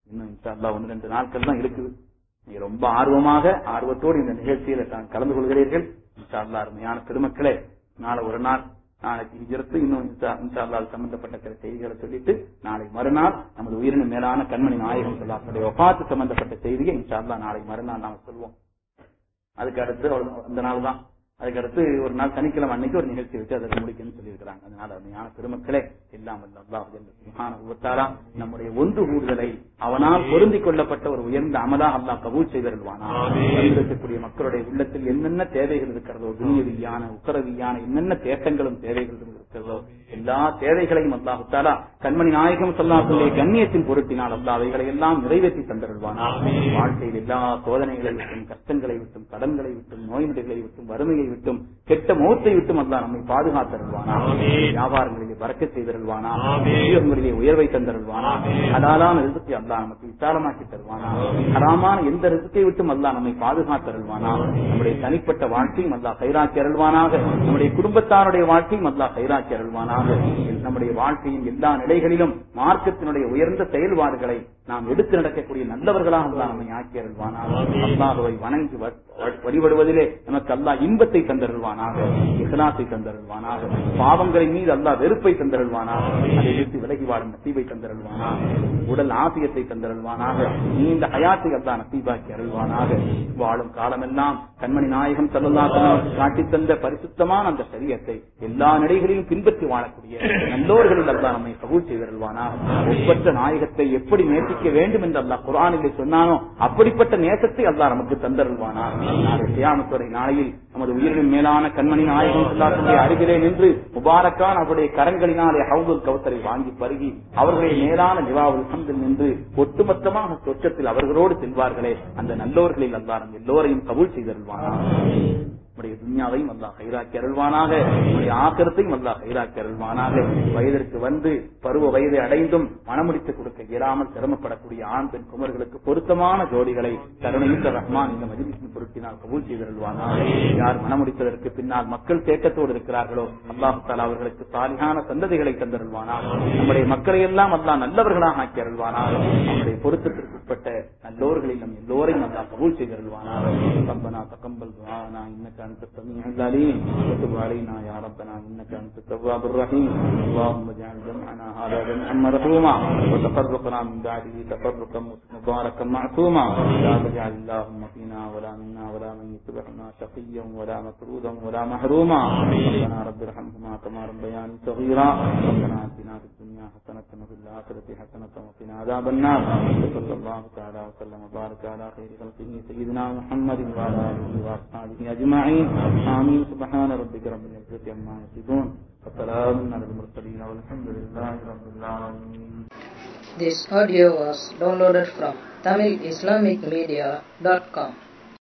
இன்னும் இன்ஷா அல்லாஹ் ஒன்று ரெண்டு நாட்கள் தான் இருக்குது நீங்க ரொம்ப ஆர்வமாக ஆர்வத்தோடு இந்த நிகழ்ச்சியில தான் கலந்து கொள்கிறீர்கள் இன்ஷா அல்லாஹ் அருமையான பெருமக்களே நாளை ஒரு நாள் நாளைக்கு ஹிஜ்ரத்து இன்னும் இன்ஷா இன்ஷா அல்லாஹ் அது சம்பந்தப்பட்ட சில செய்திகளை சொல்லிட்டு நாளை மறுநாள் நமது உயிரின மேலான கண்மணி நாயகம் சொல்லாக்கூடிய ஒப்பாத்து சம்பந்தப்பட்ட செய்தியை இன்ஷா அல்லாஹ் நாளை மறுநாள் நாம சொல்வோம் அதுக்கு அடுத்து அவ்வளவு- அந்த நாள் தான் அதுக்கு அடுத்து ஒரு நாள் சனிக்கிழமை அன்னைக்கு ஒரு நிகழ்ச்சி வச்சு அதை முடிக்கணும்னு சொல்லியிருக்கிறாங்க அதனால அருமையான பெருமக்களே எல்லாம் வல்ல அல்லாஹ் ஜல்ல சுப்ஹானஹு வ தஆலா நம்முடைய ஒன்று கூடுதலை அவனால் பொருந்திக் கொள்ளப்பட்ட ஒரு உயர்ந்த அமலா அல்லாஹ் கபூல் செய்தருள்வானா இருக்கக்கூடிய மக்களுடைய உள்ளத்தில் என்னென்ன தேவைகள் இருக்கிறதோ துணியவியான உக்கரவியான என்னென்ன தேட்டங்களும் தேவைகளும் இருக்கிறதோ எல்லா தேவைகளையும் அல்லாஹு தாலா கண்மணி நாயகம் சொல்லாத்துடைய கண்ணியத்தின் பொருட்டினால் அல்லாஹ் அவைகளை எல்லாம் நிறைவேற்றி தந்தருள்வானா வாழ்க்கையில் எல்லா சோதனைகளை விட்டும் கஷ்டங்களை விட்டும் கடன்களை விட்டும் நோய் நொடிகளை விட்டும் வறுமையை விட்டும் கெட்ட முகத்தை விட்டும் அல்லாஹ் நம்மை பாதுகாத்தருள்வானா வியாபாரங்களிலே வரக்க செய்தருள்வானா உத்தியோகங்களிலே உயர்வை தந்தருள்வானா ஹலாலான ரிசுக்கை அல்லாஹ் நமக்கு விசாலமாக்கி தருவானா ஹராமான எந்த ரிசுக்கை விட்டும் அல்லாஹ் நம்மை பாதுகாத்தருள்வானா நம்முடைய தனிப்பட்ட வாழ்க்கையும் அல்லாஹ் கைராக்கி அருள்வானாக நம்முடைய குடும்பத்தாருடைய வாழ்க்கையும் அல்லாஹ் கைராக்கி அருள்வானாக நம்முடைய வாழ்க்கையின் எல்லா நிலைகளிலும் மார்க்கத்தினுடைய உயர்ந்த செயல்பாடுகளை நாம் எடுத்து நடக்கக்கூடிய நல்லவர்களாக அல்லாஹ் நம்மை ஆக்கி அருள்வானாக அல்லாஹுவை வணங்கி வ- வ- வழிபடுவதிலே நமக்கு அல்லாஹ் இன்பத்தை தந்தருள்வானாக இஹ்லாத்தை தந்தருள்வானாக பாவங்களின் மீது அல்லாஹ் வெறுப்பை தந்தருள்வானாக அதை விட்டு விலகி வாழும் நசீபை தந்தருள்வானாக உடல் ஆசியத்தை தந்தருள்வானாக நீண்ட ஹயாத்தை அல்லாஹ் நசீபாக்கி அருள்வானாக வாழும் காலமெல்லாம் கண்மணி நாயகம் சல்லல்லாஹு காட்டி தந்த பரிசுத்தமான அந்த சரியத்தை எல்லா நிலைகளிலும் பின்பற்றி வாழக்கூடிய நல்லோர்களில் அல்லாஹ் நம்மை கபூல் செய்தருள்வானாக ஒப்பற்ற நாயகத்தை எப்படி நேசிக்க வேண்டும் என்று அல்லாஹ் குரானிலே சொன்னானோ அப்படிப்பட்ட நேசத்தை அல்லாஹ் நமக்கு தந்தருள்வானாக நாளை கியாமத் வரை நாளையில் நமது உயிரின் மேலான கண்மணி நாயகம் சொல்லாக்கூடிய அருகிலே நின்று முபாரக்கான் அவருடைய கரங்களினாலே ஹவுதுல் கௌசரை வாங்கி பருகி அவர்களுடைய மேலான நிவாவுல் ஹம்தில் நின்று ஒட்டுமொத்தமாக சொச்சத்தில் அவர்களோடு செல்வார்களே அந்த நல்லோர்களில் அல்லாஹ் நம் எல்லோரையும் கபூல் செய்தருள்வானாக நம்முடைய துன்யாவையும் அல்லாஹ் கைராக்கி அருள்வானாக நம்முடைய ஆக்கிரத்தையும் அல்லாஹ் கைராக்கி அருள்வானாக வயதிற்கு வந்து பருவ வயதை அடைந்தும் மனமுடித்து கொடுக்க இயலாமல் சிரமப்படக்கூடிய ஆண் பெண் குமர்களுக்கு பொருத்தமான ஜோடிகளை கருணையுத்த ரஹ்மான் இந்த மஜிலிசின் பொருத்தினால் கபூல் செய்தருள்வானாக யார் மனமுடித்ததற்கு பின்னால் மக்கள் தேக்கத்தோடு இருக்கிறார்களோ அல்லாஹு தாலா அவர்களுக்கு சாலிகான சந்ததிகளை தந்தருள்வானாக நம்முடைய மக்களை எல்லாம் அல்லாஹ் நல்லவர்களாக ஆக்கி அருள்வானாக நம்முடைய பொருத்தத்திற்கு உட்பட்ட நல்லோர்களில் நம் எல்லோரையும் அல்லாஹ் கபூல் செய்தருள்வானாக ربنا تقبل دعاءنا انك انت السميع العليم وتب علينا يا ربنا انك انت التواب الرحيم اللهم اجعل جمعنا هذا جمعا مرحوما وتفرقنا من بعده تفرقا مباركا معصوما لا تجعل اللهم فينا ولا منا ولا من يتبعنا شقيا ولا مطرودا ولا محروما ربنا رب ارحمهما كما ربياني صغيرا ربنا اتنا في الدنيا حسنه وفي الاخره حسنه وقنا عذاب النار وصلى الله تعالى وسلم وبارك على خير خلقه سيدنا محمد وعلى اله واصحابه اجمعين امين سبحان ربك رب العزه عما يصفون وسلام على المرسلين والحمد لله رب العالمين This audio was downloaded from TamilIslamicMedia.com.